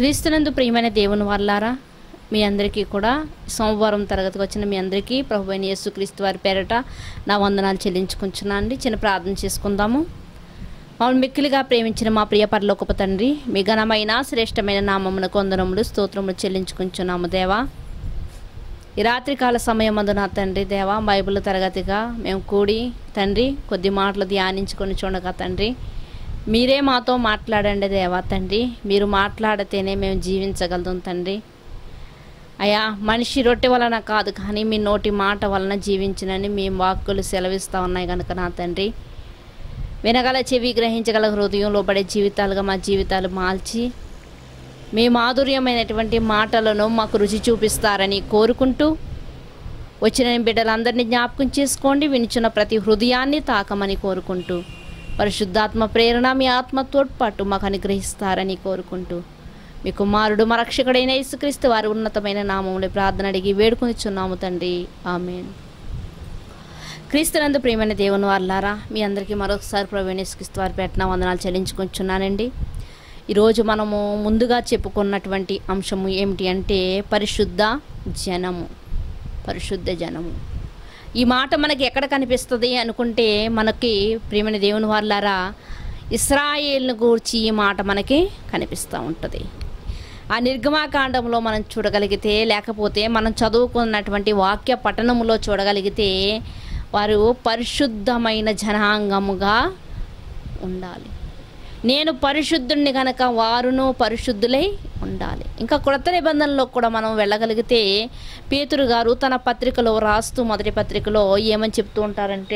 క్రీస్తునందు ప్రియమైన దేవుని వల్లారా మీ అందరికీ కూడా సోమవారం తరగతికి వచ్చిన మీ అందరికీ ప్రభు అయిన యేసుక్రీస్తు వారి పేరట నా వందనాలు చెల్లించుకుంటున్నాను అండి చిన్న ప్రార్థన చేసుకుందాము మమ్మల్ని మిక్కిలిగా ప్రేమించిన మా ప్రియ పరలోకపు తండ్రి మీ ఘనమైన శ్రేష్టమైన నామమున కొందరములు స్తోత్రములు చెల్లించుకుంటున్నాము దేవా ఈ రాత్రికాల సమయం అందు నా తండ్రి దేవా బైబిల్ తరగతిగా మేము కూడి తండ్రి కొద్ది మాటలు ధ్యానించుకొని చూడగా తండ్రి మీరే మాతో మాట్లాడండి దేవా తండ్రి మీరు మాట్లాడితేనే మేము జీవించగలుగుతాం తండ్రి అయ్యా మనిషి రొట్టె వలన కాదు కానీ మీ నోటి మాట వలన జీవించినని మీ వాక్కులు సెలవిస్తూ ఉన్నాయి కనుక నా తండ్రి వినగల చెవి గ్రహించగల హృదయంలో పడే జీవితాలుగా మా జీవితాలు మాల్చి మీ మాధుర్యమైనటువంటి మాటలను మాకు రుచి చూపిస్తారని కోరుకుంటూ వచ్చిన బిడ్డలందరినీ జ్ఞాపకం చేసుకోండి వినిచున్న ప్రతి హృదయాన్ని తాకమని కోరుకుంటూ పరిశుద్ధాత్మ ప్రేరణ మీ ఆత్మ తోడ్పాటు మాకు అనుగ్రహిస్తారని కోరుకుంటూ మీ కుమారుడు మా రక్షకుడైన యేసుక్రీస్తు వారి ఉన్నతమైన నామములు ప్రార్థన అడిగి వేడుకొనిచున్నాము తండ్రి ఆమెన్ క్రీస్తునందు ప్రియమైన దేవుని వారులారా మీ అందరికీ మరొకసారి ప్రవీణ్ యేసుక్రీస్తు వారి పెట్టిన వందనాలు చెల్లించుకుంటున్నానండి ఈరోజు మనము ముందుగా చెప్పుకున్నటువంటి అంశము ఏమిటి అంటే పరిశుద్ధ జనము పరిశుద్ధ జనము ఈ మాట మనకి ఎక్కడ కనిపిస్తుంది అనుకుంటే మనకి ప్రియమైన దేవుని వాళ్ళారా ఇస్రాయేల్ను గూర్చి ఈ మాట మనకి కనిపిస్తూ ఉంటుంది ఆ నిర్గమాకాండంలో మనం చూడగలిగితే లేకపోతే మనం చదువుకున్నటువంటి వాక్య పఠనములో చూడగలిగితే వారు పరిశుద్ధమైన జనాంగముగా ఉండాలి నేను పరిశుద్ధుణ్ణి కనుక వారును పరిశుద్ధులై ఉండాలి ఇంకా క్రొత్త నిబంధనలో కూడా మనం వెళ్ళగలిగితే పేతురు గారు తన పత్రికలో రాస్తూ మొదటి పత్రికలో ఏమని చెప్తూ ఉంటారంటే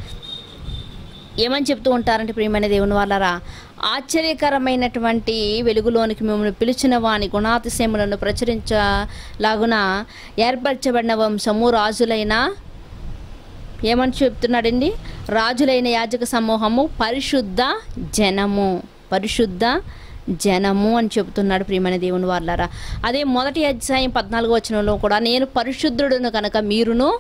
ఏమని చెప్తూ ఉంటారంటే ప్రియమైన దేవుని వాళ్ళరా ఆశ్చర్యకరమైనటువంటి వెలుగులోనికి మిమ్మల్ని పిలిచిన వాని గుణాతిశయములను ప్రచురించలాగున ఏర్పరచబడిన వంశము రాజులైన ఏమని చెప్తున్నాడండి రాజులైన యాజక సమూహము పరిశుద్ధ జనము పరిశుద్ధ జనము అని చెబుతున్నాడు ప్రియమైన దేవుని వాళ్ళారా అదే మొదటి అధ్యాయం పద్నాలుగు వచనంలో కూడా నేను పరిశుద్ధుడును కనుక మీరును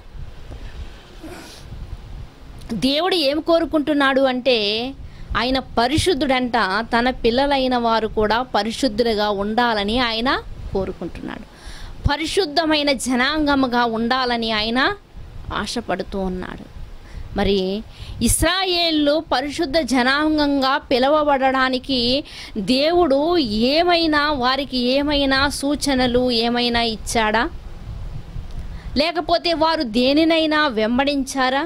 దేవుడు ఏం కోరుకుంటున్నాడు అంటే ఆయన పరిశుద్ధుడంట తన పిల్లలైన వారు కూడా పరిశుద్ధులుగా ఉండాలని ఆయన కోరుకుంటున్నాడు పరిశుద్ధమైన జనాంగముగా ఉండాలని ఆయన ఆశపడుతూ ఉన్నాడు మరి ఇస్రాయేళ్ళు పరిశుద్ధ జనాంగంగా పిలవబడడానికి దేవుడు ఏమైనా వారికి ఏమైనా సూచనలు ఏమైనా ఇచ్చాడా లేకపోతే వారు దేనినైనా వెంబడించారా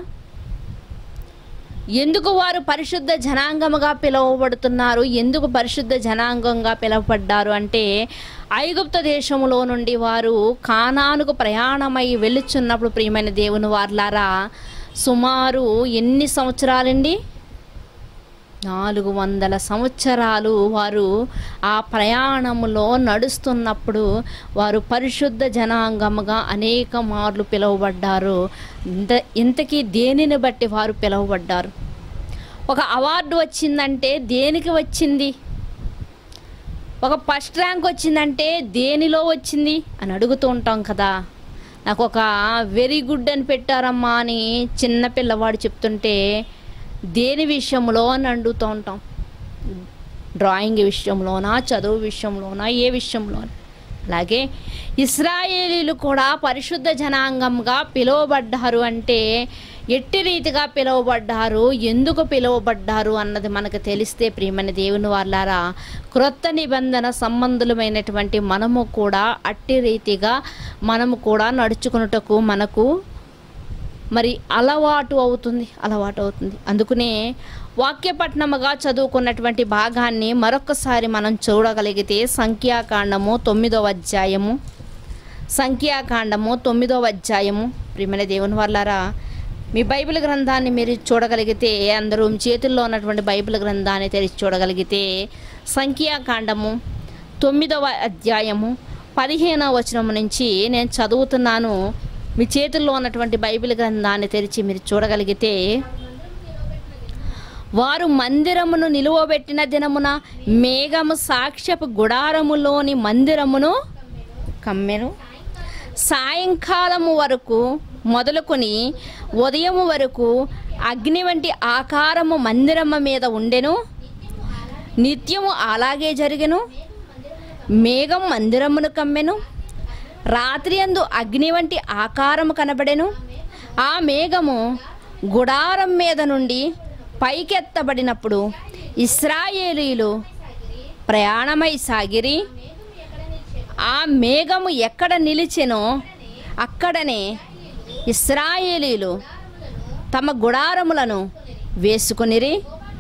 ఎందుకు వారు పరిశుద్ధ జనాంగముగా పిలువబడుతున్నారు ఎందుకు పరిశుద్ధ జనాంగంగా పిలువబడ్డారు అంటే ఐగుప్త దేశములో నుండి వారు కానానుకు ప్రయాణమై వెళ్ళుచున్నప్పుడు ప్రియమైన దేవుని వార్లారా సుమారు ఎన్ని సంవత్సరాలండి నాలుగు వందల సంవత్సరాలు వారు ఆ ప్రయాణములో నడుస్తున్నప్పుడు వారు పరిశుద్ధ జనాంగముగా అనేక మార్లు పిలువబడ్డారు ఇంత ఇంతకీ దేనిని బట్టి వారు పిలువబడ్డారు ఒక అవార్డు వచ్చిందంటే దేనికి వచ్చింది ఒక ఫస్ట్ ర్యాంక్ వచ్చిందంటే దేనిలో వచ్చింది అని అడుగుతూ ఉంటాం కదా నాకు ఒక వెరీ గుడ్ అని పెట్టారమ్మా అని చిన్న పిల్లవాడు చెప్తుంటే దేని విషయంలో అని అడుగుతూ ఉంటాం డ్రాయింగ్ విషయంలోనా చదువు విషయంలోనా ఏ విషయంలో అలాగే ఇస్రాయేలీలు కూడా పరిశుద్ధ జనాంగంగా పిలువబడ్డారు అంటే ఎట్టి రీతిగా పిలువబడ్డారు ఎందుకు పిలువబడ్డారు అన్నది మనకు తెలిస్తే ప్రియమైన దేవుని వాళ్ళారా క్రొత్త నిబంధన సంబంధులమైనటువంటి మనము కూడా అట్టి రీతిగా మనము కూడా నడుచుకున్నటకు మనకు మరి అలవాటు అవుతుంది అలవాటు అవుతుంది అందుకనే వాక్యపట్నముగా చదువుకున్నటువంటి భాగాన్ని మరొకసారి మనం చూడగలిగితే సంఖ్యాకాండము తొమ్మిదవ అధ్యాయము సంఖ్యాకాండము తొమ్మిదవ అధ్యాయము ప్రియమైన దేవుని వాళ్ళారా మీ బైబిల్ గ్రంథాన్ని మీరు చూడగలిగితే అందరూ మీ చేతుల్లో ఉన్నటువంటి బైబిల్ గ్రంథాన్ని తెరిచి చూడగలిగితే సంఖ్యాకాండము తొమ్మిదవ అధ్యాయము పదిహేనవ వచనం నుంచి నేను చదువుతున్నాను మీ చేతుల్లో ఉన్నటువంటి బైబిల్ గ్రంథాన్ని తెరిచి మీరు చూడగలిగితే వారు మందిరమును నిలువబెట్టిన దినమున మేఘము సాక్ష్యపు గుడారములోని మందిరమును కమ్మెను సాయంకాలము వరకు మొదలుకొని ఉదయము వరకు అగ్ని వంటి ఆకారము మందిరము మీద ఉండెను నిత్యము అలాగే జరిగెను మేఘం మందిరమును కమ్మెను రాత్రి అందు అగ్ని వంటి ఆకారము కనబడెను ఆ మేఘము గుడారం మీద నుండి పైకెత్తబడినప్పుడు ఇస్రాయేలీలు ప్రయాణమై సాగిరి ఆ మేఘము ఎక్కడ నిలిచెనో అక్కడనే ఇస్రాయేలీలు తమ గుడారములను వేసుకొనిరి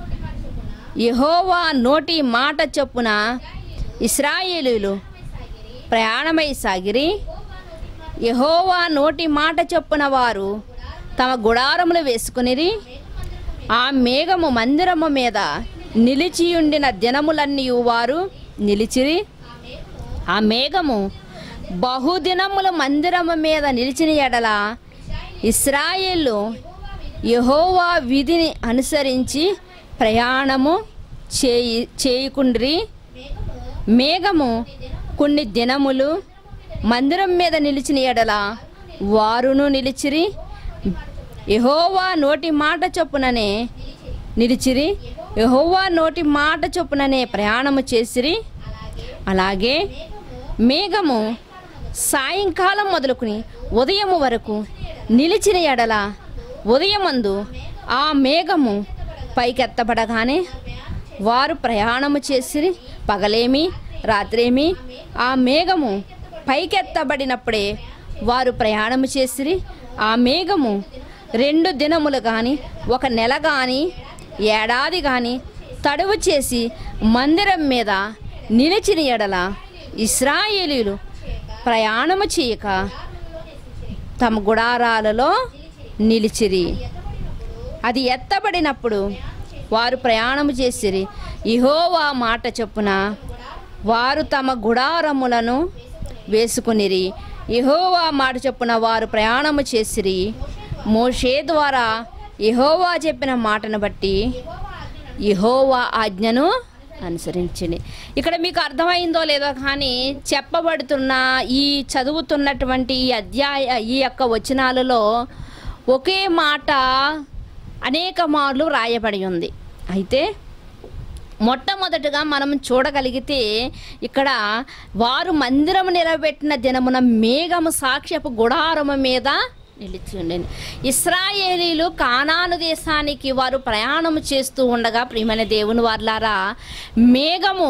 యెహోవా నోటి మాట చొప్పున ఇస్రాయేలీలు ప్రయాణమై సాగిరి యెహోవా నోటి మాట చొప్పున వారు తమ గుడారములు వేసుకునిరి ఆ మేఘము మందిరము మీద నిలిచియుండిన దినములన్నీ వారు నిలిచిరి ఆ మేఘము బహుదినముల మందిరము మీద నిలిచిన ఎడల ఇస్రాయేళ్ళు యెహోవా విధిని అనుసరించి ప్రయాణము చేయి చేయకుండ్రి మేఘము కొన్ని దినములు మందిరం మీద నిలిచిన ఎడల వారును నిలిచిరి యెహోవా నోటి మాట చొప్పుననే నిలిచిరి యెహోవా నోటి మాట చొప్పుననే ప్రయాణము చేసిరి అలాగే మేఘము సాయంకాలం మొదలుకుని ఉదయము వరకు నిలిచిన ఎడల ఉదయమందు ఆ మేఘము పైకెత్తబడగానే వారు ప్రయాణము చేసిరి పగలేమి రాత్రేమి ఆ మేఘము పైకెత్తబడినప్పుడే వారు ప్రయాణము చేసిరి ఆ మేఘము రెండు దినములు కానీ ఒక నెల కానీ ఏడాది కానీ తడువు చేసి మందిరం మీద నిలిచిన ఎడల ఇస్రాయేలీలు ప్రయాణము చేయక తమ గుడారాలలో నిలిచిరి అది ఎత్తబడినప్పుడు వారు ప్రయాణము చేసిరి ఇహోవా మాట చొప్పున వారు తమ గుడారములను వేసుకునిరి ఇహోవా మాట చొప్పున వారు ప్రయాణము చేసిరి మోషే ద్వారా ఇహోవా చెప్పిన మాటను బట్టి ఇహోవా ఆజ్ఞను అనుసరించండి ఇక్కడ మీకు అర్థమైందో లేదో కానీ చెప్పబడుతున్న ఈ చదువుతున్నటువంటి ఈ అధ్యాయ ఈ యొక్క వచనాలలో ఒకే మాట అనేక మార్లు రాయబడి ఉంది అయితే మొట్టమొదటగా మనం చూడగలిగితే ఇక్కడ వారు మందిరము నిలబెట్టిన దినమున మేఘము సాక్ష్యపు గుడారము మీద నిలిచి ఉండేది ఇస్రాయేలీలు కానాను దేశానికి వారు ప్రయాణం చేస్తూ ఉండగా ప్రియమైన దేవుని వార్లారా మేఘము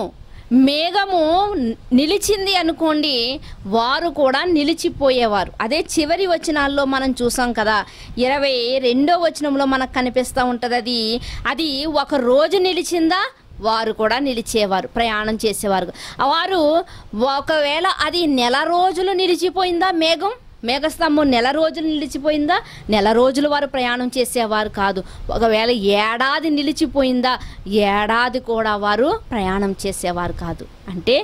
మేఘము నిలిచింది అనుకోండి వారు కూడా నిలిచిపోయేవారు అదే చివరి వచనాల్లో మనం చూసాం కదా ఇరవై రెండో వచనంలో మనకు కనిపిస్తూ ఉంటుంది అది అది ఒక రోజు నిలిచిందా వారు కూడా నిలిచేవారు ప్రయాణం చేసేవారు వారు ఒకవేళ అది నెల రోజులు నిలిచిపోయిందా మేఘం మేఘస్తంభం నెల రోజులు నిలిచిపోయిందా నెల రోజులు వారు ప్రయాణం చేసేవారు కాదు ఒకవేళ ఏడాది నిలిచిపోయిందా ఏడాది కూడా వారు ప్రయాణం చేసేవారు కాదు అంటే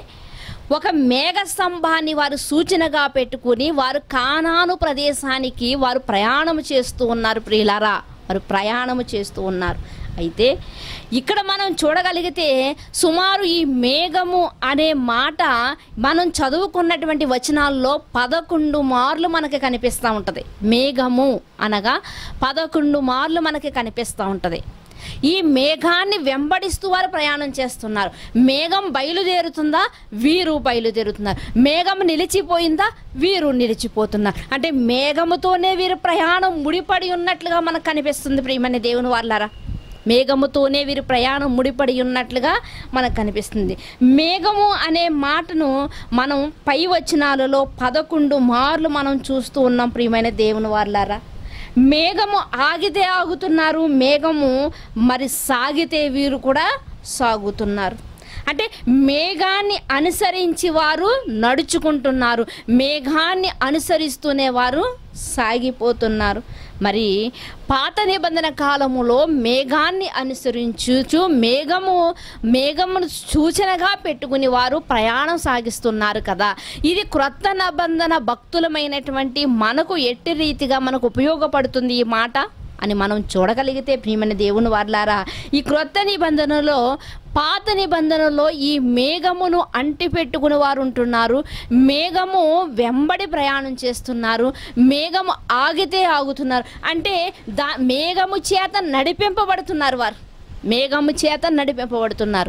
ఒక మేఘ స్తంభాన్ని వారు సూచనగా పెట్టుకుని వారు కానాను ప్రదేశానికి వారు ప్రయాణం చేస్తూ ఉన్నారు ప్రియులారా వారు ప్రయాణం చేస్తూ ఉన్నారు అయితే ఇక్కడ మనం చూడగలిగితే సుమారు ఈ మేఘము అనే మాట మనం చదువుకున్నటువంటి వచనాల్లో పదకొండు మార్లు మనకి కనిపిస్తూ ఉంటుంది మేఘము అనగా పదకొండు మార్లు మనకి కనిపిస్తూ ఉంటుంది ఈ మేఘాన్ని వెంబడిస్తూ వారు ప్రయాణం చేస్తున్నారు మేఘం బయలుదేరుతుందా వీరు బయలుదేరుతున్నారు మేఘం నిలిచిపోయిందా వీరు నిలిచిపోతున్నారు అంటే మేఘముతోనే వీరు ప్రయాణం ముడిపడి ఉన్నట్లుగా మనకు కనిపిస్తుంది ప్రియమని దేవుని వాళ్ళారా మేఘముతోనే వీరి ప్రయాణం ముడిపడి ఉన్నట్లుగా మనకు కనిపిస్తుంది మేఘము అనే మాటను మనం పై వచనాలలో పదకొండు మార్లు మనం చూస్తూ ఉన్నాం ప్రియమైన దేవుని వాళ్ళారా మేఘము ఆగితే ఆగుతున్నారు మేఘము మరి సాగితే వీరు కూడా సాగుతున్నారు అంటే మేఘాన్ని అనుసరించి వారు నడుచుకుంటున్నారు మేఘాన్ని అనుసరిస్తూనే వారు సాగిపోతున్నారు మరి పాత నిబంధన కాలములో మేఘాన్ని అనుసరించుచు మేఘము మేఘమును సూచనగా పెట్టుకుని వారు ప్రయాణం సాగిస్తున్నారు కదా ఇది క్రొత్త నిబంధన భక్తులమైనటువంటి మనకు ఎట్టి రీతిగా మనకు ఉపయోగపడుతుంది ఈ మాట అని మనం చూడగలిగితే ప్రియమైన దేవుని వార్లారా ఈ క్రొత్త నిబంధనలో పాత నిబంధనలో ఈ మేఘమును అంటి పెట్టుకుని వారు ఉంటున్నారు మేఘము వెంబడి ప్రయాణం చేస్తున్నారు మేఘము ఆగితే ఆగుతున్నారు అంటే దా మేఘము చేత నడిపింపబడుతున్నారు వారు మేఘము చేత నడిపింపబడుతున్నారు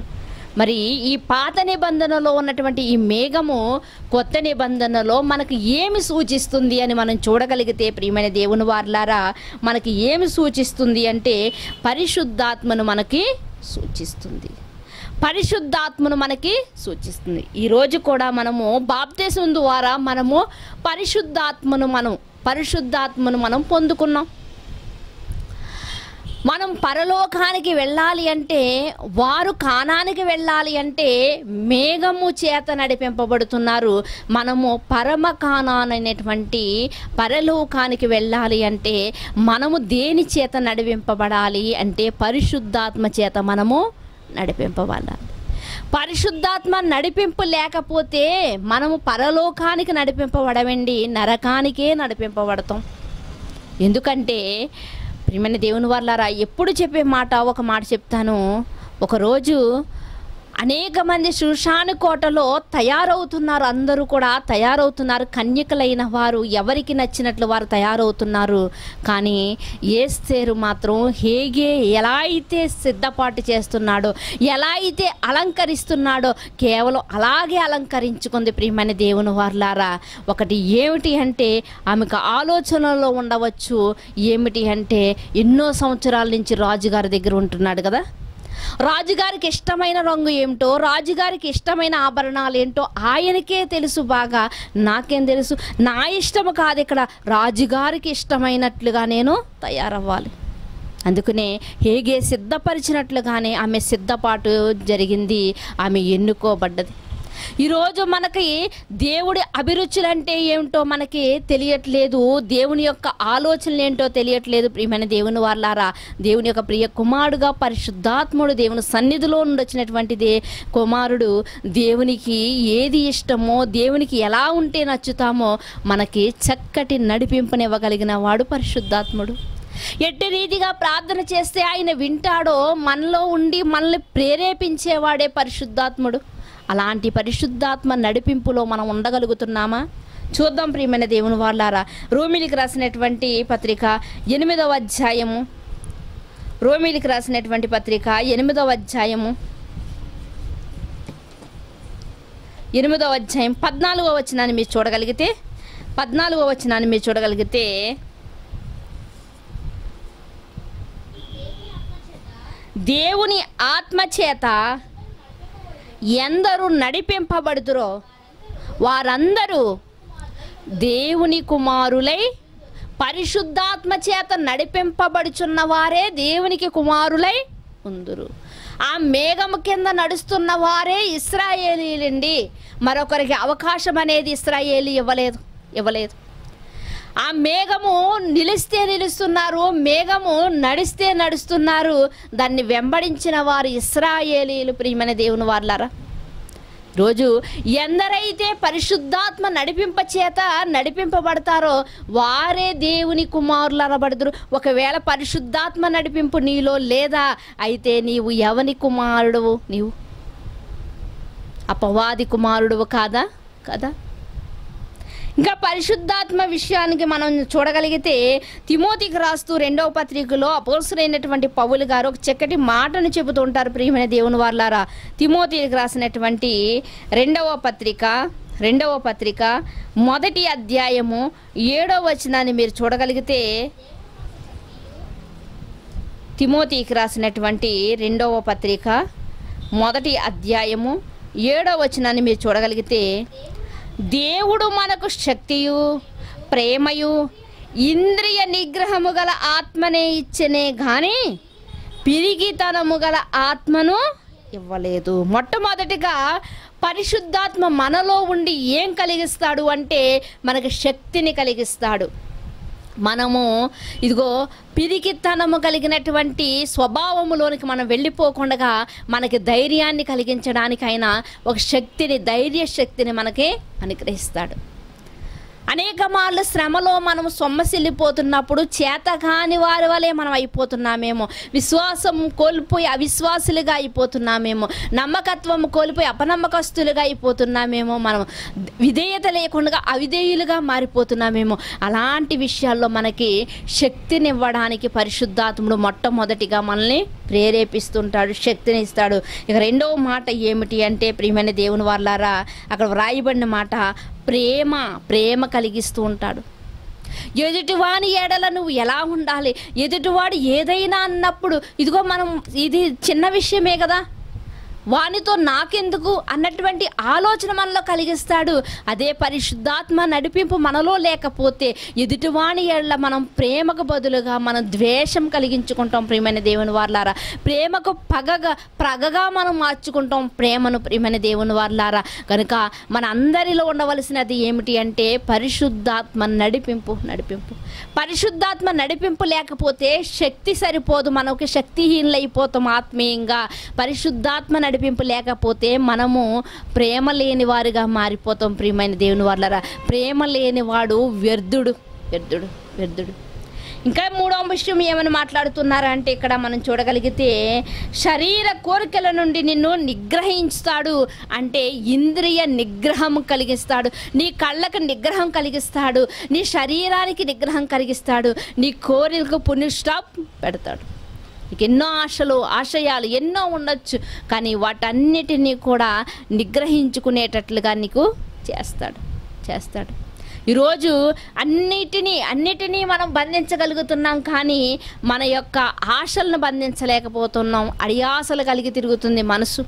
మరి ఈ పాత నిబంధనలో ఉన్నటువంటి ఈ మేఘము కొత్త నిబంధనలో మనకు ఏమి సూచిస్తుంది అని మనం చూడగలిగితే ప్రియమైన దేవుని వార్లారా మనకి ఏమి సూచిస్తుంది అంటే పరిశుద్ధాత్మను మనకి సూచిస్తుంది పరిశుద్ధాత్మను మనకి సూచిస్తుంది ఈరోజు కూడా మనము బాప్తేశం ద్వారా మనము పరిశుద్ధాత్మను మనం పరిశుద్ధాత్మను మనం పొందుకున్నాం మనం పరలోకానికి వెళ్ళాలి అంటే వారు కానానికి వెళ్ళాలి అంటే మేఘము చేత నడిపింపబడుతున్నారు మనము పరమ కానాన్ అనేటువంటి పరలోకానికి వెళ్ళాలి అంటే మనము దేని చేత నడిపింపబడాలి అంటే పరిశుద్ధాత్మ చేత మనము నడిపింపబడాలి పరిశుద్ధాత్మ నడిపింపు లేకపోతే మనము పరలోకానికి నడిపింపబడమండి నరకానికే నడిపింపబడతాం ఎందుకంటే ప్రియమైన దేవుని వాళ్ళారా ఎప్పుడు చెప్పే మాట ఒక మాట చెప్తాను ఒకరోజు అనేక మంది శుషాను కోటలో తయారవుతున్నారు అందరూ కూడా తయారవుతున్నారు కన్యకలైన వారు ఎవరికి నచ్చినట్లు వారు తయారవుతున్నారు కానీ ఏస్తేరు మాత్రం హేగే ఎలా అయితే సిద్ధపాటు చేస్తున్నాడో ఎలా అయితే అలంకరిస్తున్నాడో కేవలం అలాగే అలంకరించుకుంది ప్రియమైన దేవుని వార్లారా ఒకటి ఏమిటి అంటే ఆమెకు ఆలోచనలో ఉండవచ్చు ఏమిటి అంటే ఎన్నో సంవత్సరాల నుంచి రాజుగారి దగ్గర ఉంటున్నాడు కదా రాజుగారికి ఇష్టమైన రంగు ఏమిటో రాజుగారికి ఇష్టమైన ఆభరణాలు ఏంటో ఆయనకే తెలుసు బాగా నాకేం తెలుసు నా ఇష్టము కాదు ఇక్కడ రాజుగారికి ఇష్టమైనట్లుగా నేను తయారవ్వాలి అందుకనే హేగే సిద్ధపరిచినట్లుగానే ఆమె సిద్ధపాటు జరిగింది ఆమె ఎన్నుకోబడ్డది ఈరోజు మనకి దేవుడి అభిరుచులంటే ఏమిటో మనకి తెలియట్లేదు దేవుని యొక్క ఆలోచనలు ఏంటో తెలియట్లేదు ప్రియమైన దేవుని వాళ్ళారా దేవుని యొక్క ప్రియ కుమారుడుగా పరిశుద్ధాత్ముడు దేవుని సన్నిధిలో నుండి వచ్చినటువంటి దే కుమారుడు దేవునికి ఏది ఇష్టమో దేవునికి ఎలా ఉంటే నచ్చుతామో మనకి చక్కటి నడిపింపునివ్వగలిగిన వాడు పరిశుద్ధాత్ముడు ఎట్టి రీతిగా ప్రార్థన చేస్తే ఆయన వింటాడో మనలో ఉండి మనల్ని ప్రేరేపించేవాడే పరిశుద్ధాత్ముడు అలాంటి పరిశుద్ధాత్మ నడిపింపులో మనం ఉండగలుగుతున్నామా చూద్దాం ప్రియమైన దేవుని వాళ్ళారా రోమిలికి రాసినటువంటి పత్రిక ఎనిమిదవ అధ్యాయము రోమిలికి రాసినటువంటి పత్రిక ఎనిమిదవ అధ్యాయము ఎనిమిదవ అధ్యాయం పద్నాలుగో వచనాన్ని మీరు చూడగలిగితే పద్నాలుగో వచనాన్ని మీరు చూడగలిగితే దేవుని ఆత్మచేత ఎందరు నడిపింపబడుతురో వారందరూ దేవుని కుమారులై పరిశుద్ధాత్మ చేత నడిపింపబడుచున్న వారే దేవునికి కుమారులై ఉందురు ఆ మేఘము కింద నడుస్తున్న వారే ఇస్రాయేలీలండి మరొకరికి అవకాశం అనేది ఇస్రాయేలీ ఇవ్వలేదు ఇవ్వలేదు ఆ మేఘము నిలిస్తే నిలుస్తున్నారు మేఘము నడిస్తే నడుస్తున్నారు దాన్ని వెంబడించిన వారు ఇస్రాయేలీలు ప్రియమైన దేవుని వార్లారా రోజు ఎందరైతే పరిశుద్ధాత్మ నడిపింప చేత నడిపింపబడతారో వారే దేవుని కుమారులు అనబడదురు ఒకవేళ పరిశుద్ధాత్మ నడిపింపు నీలో లేదా అయితే నీవు ఎవని కుమారుడు నీవు అపవాది కుమారుడు కాదా కదా ఇంకా పరిశుద్ధాత్మ విషయానికి మనం చూడగలిగితే తిమోతికి రాస్తూ రెండవ పత్రికలో అపోసులైనటువంటి పౌలు గారు ఒక చక్కటి మాటను చెబుతూ ఉంటారు ప్రియమైన దేవుని వాళ్ళారా తిమోతికి రాసినటువంటి రెండవ పత్రిక రెండవ పత్రిక మొదటి అధ్యాయము ఏడవ వచనాన్ని మీరు చూడగలిగితే తిమోతికి రాసినటువంటి రెండవ పత్రిక మొదటి అధ్యాయము ఏడవ వచనాన్ని మీరు చూడగలిగితే దేవుడు మనకు శక్తియు ప్రేమయు ఇంద్రియ నిగ్రహము గల ఆత్మనే ఇచ్చనే గాని పిరిగితనము గల ఆత్మను ఇవ్వలేదు మొట్టమొదటిగా పరిశుద్ధాత్మ మనలో ఉండి ఏం కలిగిస్తాడు అంటే మనకు శక్తిని కలిగిస్తాడు మనము ఇదిగో పిరికితనము కలిగినటువంటి స్వభావములోనికి మనం వెళ్ళిపోకుండా మనకి ధైర్యాన్ని కలిగించడానికైనా ఒక శక్తిని ధైర్య శక్తిని మనకి అనుగ్రహిస్తాడు అనేక మార్లు శ్రమలో మనం సొమ్మసిల్లిపోతున్నప్పుడు చేతగాని వారి వలె మనం అయిపోతున్నామేమో విశ్వాసం కోల్పోయి అవిశ్వాసులుగా అయిపోతున్నామేమో నమ్మకత్వం కోల్పోయి అపనమ్మకస్తులుగా అయిపోతున్నామేమో మనం విధేయత లేకుండా అవిధేయులుగా మారిపోతున్నామేమో అలాంటి విషయాల్లో మనకి శక్తినివ్వడానికి పరిశుద్ధాత్ముడు మొట్టమొదటిగా మనల్ని ప్రేరేపిస్తుంటాడు శక్తిని ఇస్తాడు ఇక రెండవ మాట ఏమిటి అంటే ప్రియమైన దేవుని వాళ్ళారా అక్కడ వ్రాయబడిన మాట ప్రేమ ప్రేమ కలిగిస్తూ ఉంటాడు ఎదుటివాని ఎడల నువ్వు ఎలా ఉండాలి ఎదుటివాడు ఏదైనా అన్నప్పుడు ఇదిగో మనం ఇది చిన్న విషయమే కదా వానితో నాకెందుకు అన్నటువంటి ఆలోచన మనలో కలిగిస్తాడు అదే పరిశుద్ధాత్మ నడిపింపు మనలో లేకపోతే ఎదుటివాణి ఎడల మనం ప్రేమకు బదులుగా మనం ద్వేషం కలిగించుకుంటాం ప్రియమైన దేవుని వార్లారా ప్రేమకు పగగా ప్రగగా మనం మార్చుకుంటాం ప్రేమను ప్రియమైన దేవుని వార్లారా కనుక మన అందరిలో ఉండవలసినది ఏమిటి అంటే పరిశుద్ధాత్మ నడిపింపు నడిపింపు పరిశుద్ధాత్మ నడిపింపు లేకపోతే శక్తి సరిపోదు మనకు శక్తిహీనులైపోతాం ఆత్మీయంగా పరిశుద్ధాత్మ నడిపింపు లేకపోతే మనము ప్రేమ లేని వారిగా మారిపోతాం ప్రియమైన దేవుని వాళ్ళరా ప్రేమ లేనివాడు వ్యర్థుడు వ్యర్థుడు వ్యర్థుడు ఇంకా మూడవ విషయం ఏమని మాట్లాడుతున్నారంటే ఇక్కడ మనం చూడగలిగితే శరీర కోరికల నుండి నిన్ను నిగ్రహించుతాడు అంటే ఇంద్రియ నిగ్రహం కలిగిస్తాడు నీ కళ్ళకు నిగ్రహం కలిగిస్తాడు నీ శరీరానికి నిగ్రహం కలిగిస్తాడు నీ కోరికలకు పునిస్టాప్ పెడతాడు నీకు ఎన్నో ఆశలు ఆశయాలు ఎన్నో ఉండొచ్చు కానీ వాటన్నిటినీ కూడా నిగ్రహించుకునేటట్లుగా నీకు చేస్తాడు చేస్తాడు ఈరోజు అన్నిటినీ అన్నిటినీ మనం బంధించగలుగుతున్నాం కానీ మన యొక్క ఆశలను బంధించలేకపోతున్నాం అడియాసలు కలిగి తిరుగుతుంది మనసు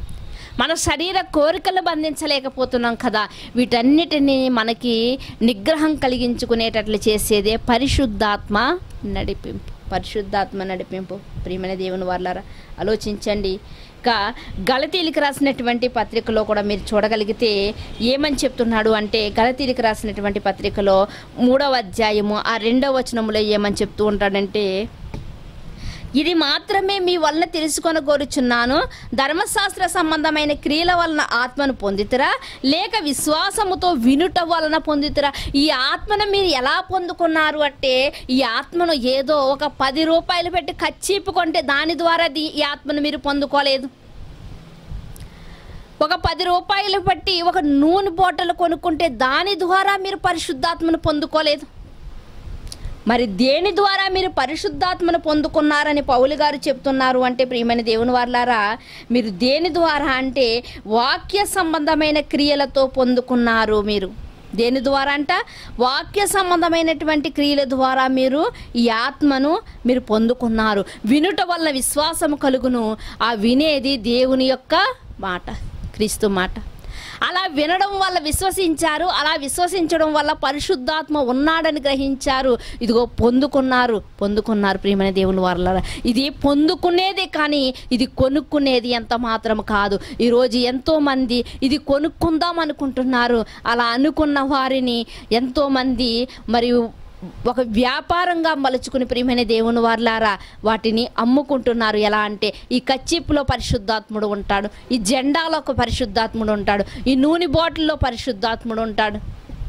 మన శరీర కోరికలు బంధించలేకపోతున్నాం కదా వీటన్నిటిని మనకి నిగ్రహం కలిగించుకునేటట్లు చేసేదే పరిశుద్ధాత్మ నడిపింపు పరిశుద్ధాత్మ నడిపింపు ప్రియమైన దేవుని వాళ్ళారా ఆలోచించండి ఇక గలతీలికి రాసినటువంటి పత్రికలో కూడా మీరు చూడగలిగితే ఏమని చెప్తున్నాడు అంటే గలతీలికి రాసినటువంటి పత్రికలో మూడవ అధ్యాయము ఆ రెండవ వచనంలో ఏమని చెప్తూ ఉంటాడంటే ఇది మాత్రమే మీ వలన తెలుసుకొని కోరుచున్నాను ధర్మశాస్త్ర సంబంధమైన క్రియల వలన ఆత్మను పొందితురా లేక విశ్వాసముతో వినుట వలన పొందితురా ఈ ఆత్మను మీరు ఎలా పొందుకున్నారు అంటే ఈ ఆత్మను ఏదో ఒక పది రూపాయలు పెట్టి కచ్చిపు కొంటే దాని ద్వారా దీ- ఈ ఆత్మను మీరు పొందుకోలేదు ఒక పది రూపాయలు పెట్టి ఒక నూనె బాటలు కొనుక్కుంటే దాని ద్వారా మీరు పరిశుద్ధాత్మను పొందుకోలేదు మరి దేని ద్వారా మీరు పరిశుద్ధాత్మను పొందుకున్నారని పౌలు గారు చెప్తున్నారు అంటే ప్రియమైన దేవుని వార్లారా మీరు దేని ద్వారా అంటే వాక్య సంబంధమైన క్రియలతో పొందుకున్నారు మీరు దేని ద్వారా అంట వాక్య సంబంధమైనటువంటి క్రియల ద్వారా మీరు ఈ ఆత్మను మీరు పొందుకున్నారు వినుట వల్ల విశ్వాసము కలుగును ఆ వినేది దేవుని యొక్క మాట క్రీస్తు మాట అలా వినడం వల్ల విశ్వసించారు అలా విశ్వసించడం వల్ల పరిశుద్ధాత్మ ఉన్నాడని గ్రహించారు ఇదిగో పొందుకున్నారు పొందుకున్నారు ప్రియమైన దేవుని వారల ఇది పొందుకునేదే కానీ ఇది కొనుక్కునేది ఎంత మాత్రం కాదు ఈరోజు ఎంతో మంది ఇది కొనుక్కుందాం అనుకుంటున్నారు అలా అనుకున్న వారిని ఎంతో మంది మరియు ఒక వ్యాపారంగా మలుచుకుని ప్రియమైన దేవుని వార్లారా వాటిని అమ్ముకుంటున్నారు ఎలా అంటే ఈ కచ్చిప్పులో పరిశుద్ధాత్ముడు ఉంటాడు ఈ జెండాలో ఒక పరిశుద్ధాత్ముడు ఉంటాడు ఈ నూనె బాటిల్లో పరిశుద్ధాత్ముడు ఉంటాడు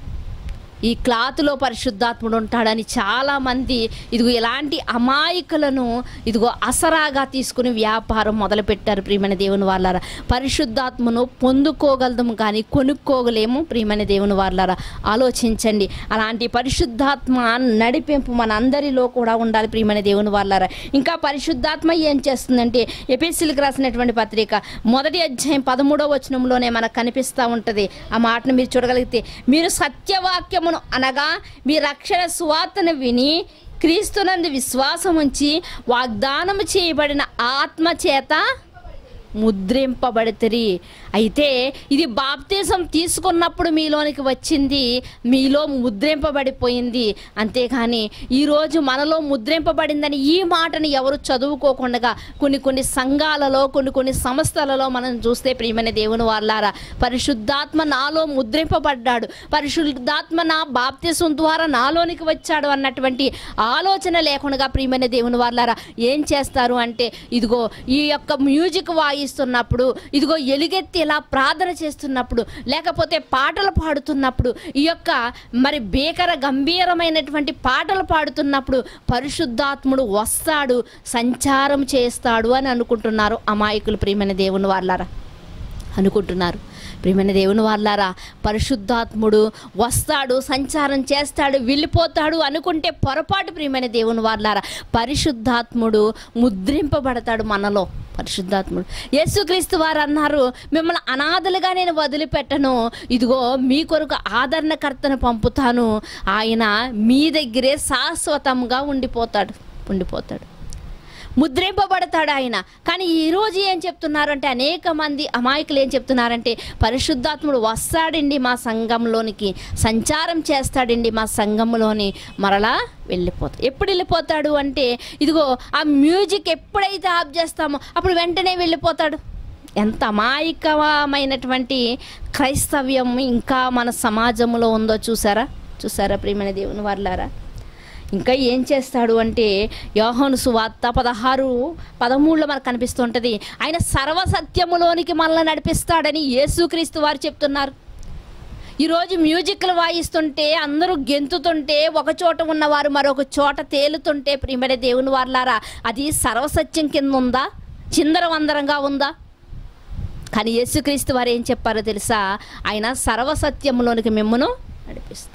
ఈ క్లాత్లో పరిశుద్ధాత్ముడు ఉంటాడని చాలామంది ఇదిగో ఇలాంటి అమాయకులను ఇదిగో అసరాగా తీసుకుని వ్యాపారం మొదలుపెట్టారు ప్రియమైన దేవుని వాళ్ళారా పరిశుద్ధాత్మను పొందుకోగలము కానీ కొనుక్కోగలేము ప్రియమైన దేవుని వాళ్ళారా ఆలోచించండి అలాంటి పరిశుద్ధాత్మ నడిపింపు మనందరిలో కూడా ఉండాలి ప్రియమైన దేవుని వాళ్ళారా ఇంకా పరిశుద్ధాత్మ ఏం చేస్తుందంటే ఎపిసిల్కి రాసినటువంటి పత్రిక మొదటి అధ్యాయం పదమూడవ వచనంలోనే మనకు కనిపిస్తూ ఉంటుంది ఆ మాటను మీరు చూడగలిగితే మీరు సత్యవాక్యమును అనగా మీ రక్షణ సువార్తను విని క్రీస్తునందు విశ్వాసం ఉంచి వాగ్దానము చేయబడిన ఆత్మ చేత ముద్రింపబడితిరి అయితే ఇది బాప్తీసం తీసుకున్నప్పుడు మీలోనికి వచ్చింది మీలో ముద్రింపబడిపోయింది అంతేకాని ఈరోజు మనలో ముద్రింపబడిందని ఈ మాటని ఎవరు చదువుకోకుండా కొన్ని కొన్ని సంఘాలలో కొన్ని కొన్ని సంస్థలలో మనం చూస్తే ప్రియమైన దేవుని వాళ్ళారా పరిశుద్ధాత్మ నాలో ముద్రింపబడ్డాడు పరిశుద్ధాత్మ నా బాప్తీసం ద్వారా నాలోనికి వచ్చాడు అన్నటువంటి ఆలోచన లేకుండా ప్రియమైన దేవుని వాళ్ళారా ఏం చేస్తారు అంటే ఇదిగో ఈ యొక్క మ్యూజిక్ వాయి వాయిస్తున్నప్పుడు ఇదిగో ఎలుగెత్తి ఇలా ప్రార్థన చేస్తున్నప్పుడు లేకపోతే పాటలు పాడుతున్నప్పుడు ఈ యొక్క మరి భీకర గంభీరమైనటువంటి పాటలు పాడుతున్నప్పుడు పరిశుద్ధాత్ముడు వస్తాడు సంచారం చేస్తాడు అని అనుకుంటున్నారు అమాయకులు ప్రియమైన దేవుని వాళ్ళారా అనుకుంటున్నారు ప్రియమైన దేవుని వాళ్ళారా పరిశుద్ధాత్ముడు వస్తాడు సంచారం చేస్తాడు వెళ్ళిపోతాడు అనుకుంటే పొరపాటు ప్రియమైన దేవుని వాళ్ళారా పరిశుద్ధాత్ముడు ముద్రింపబడతాడు మనలో పరిశుద్ధాత్ముడు యేసుక్రీస్తు వారు అన్నారు మిమ్మల్ని అనాథలుగా నేను వదిలిపెట్టను ఇదిగో మీ కొరకు ఆదరణకర్తను పంపుతాను ఆయన మీ దగ్గరే శాశ్వతంగా ఉండిపోతాడు ఉండిపోతాడు ముద్రింపబడతాడు ఆయన కానీ ఈరోజు ఏం చెప్తున్నారంటే అనేక మంది అమాయకులు ఏం చెప్తున్నారంటే పరిశుద్ధాత్ముడు వస్తాడండి మా సంఘంలోనికి సంచారం చేస్తాడండి మా సంఘంలోని మరలా వెళ్ళిపోతాడు ఎప్పుడు వెళ్ళిపోతాడు అంటే ఇదిగో ఆ మ్యూజిక్ ఎప్పుడైతే ఆఫ్ చేస్తామో అప్పుడు వెంటనే వెళ్ళిపోతాడు ఎంత అమాయకమైనటువంటి క్రైస్తవ్యం ఇంకా మన సమాజంలో ఉందో చూసారా చూసారా ప్రియమైన దేవుని వాళ్ళారా ఇంకా ఏం చేస్తాడు అంటే యోహోను సువార్త పదహారు పదమూడులో మనకు కనిపిస్తుంటుంది ఆయన సర్వసత్యములోనికి మనల్ని నడిపిస్తాడని యేసుక్రీస్తు వారు చెప్తున్నారు ఈరోజు మ్యూజిక్లు వాయిస్తుంటే అందరూ గెంతుతుంటే ఒక చోట ఉన్నవారు మరొక చోట తేలుతుంటే ప్రియమైన దేవుని వార్లారా అది సర్వసత్యం కింద ఉందా చిందరవందరంగా ఉందా కానీ యేసుక్రీస్తు వారు ఏం చెప్పారో తెలుసా ఆయన సర్వసత్యంలోనికి మిమ్మను నడిపిస్తారు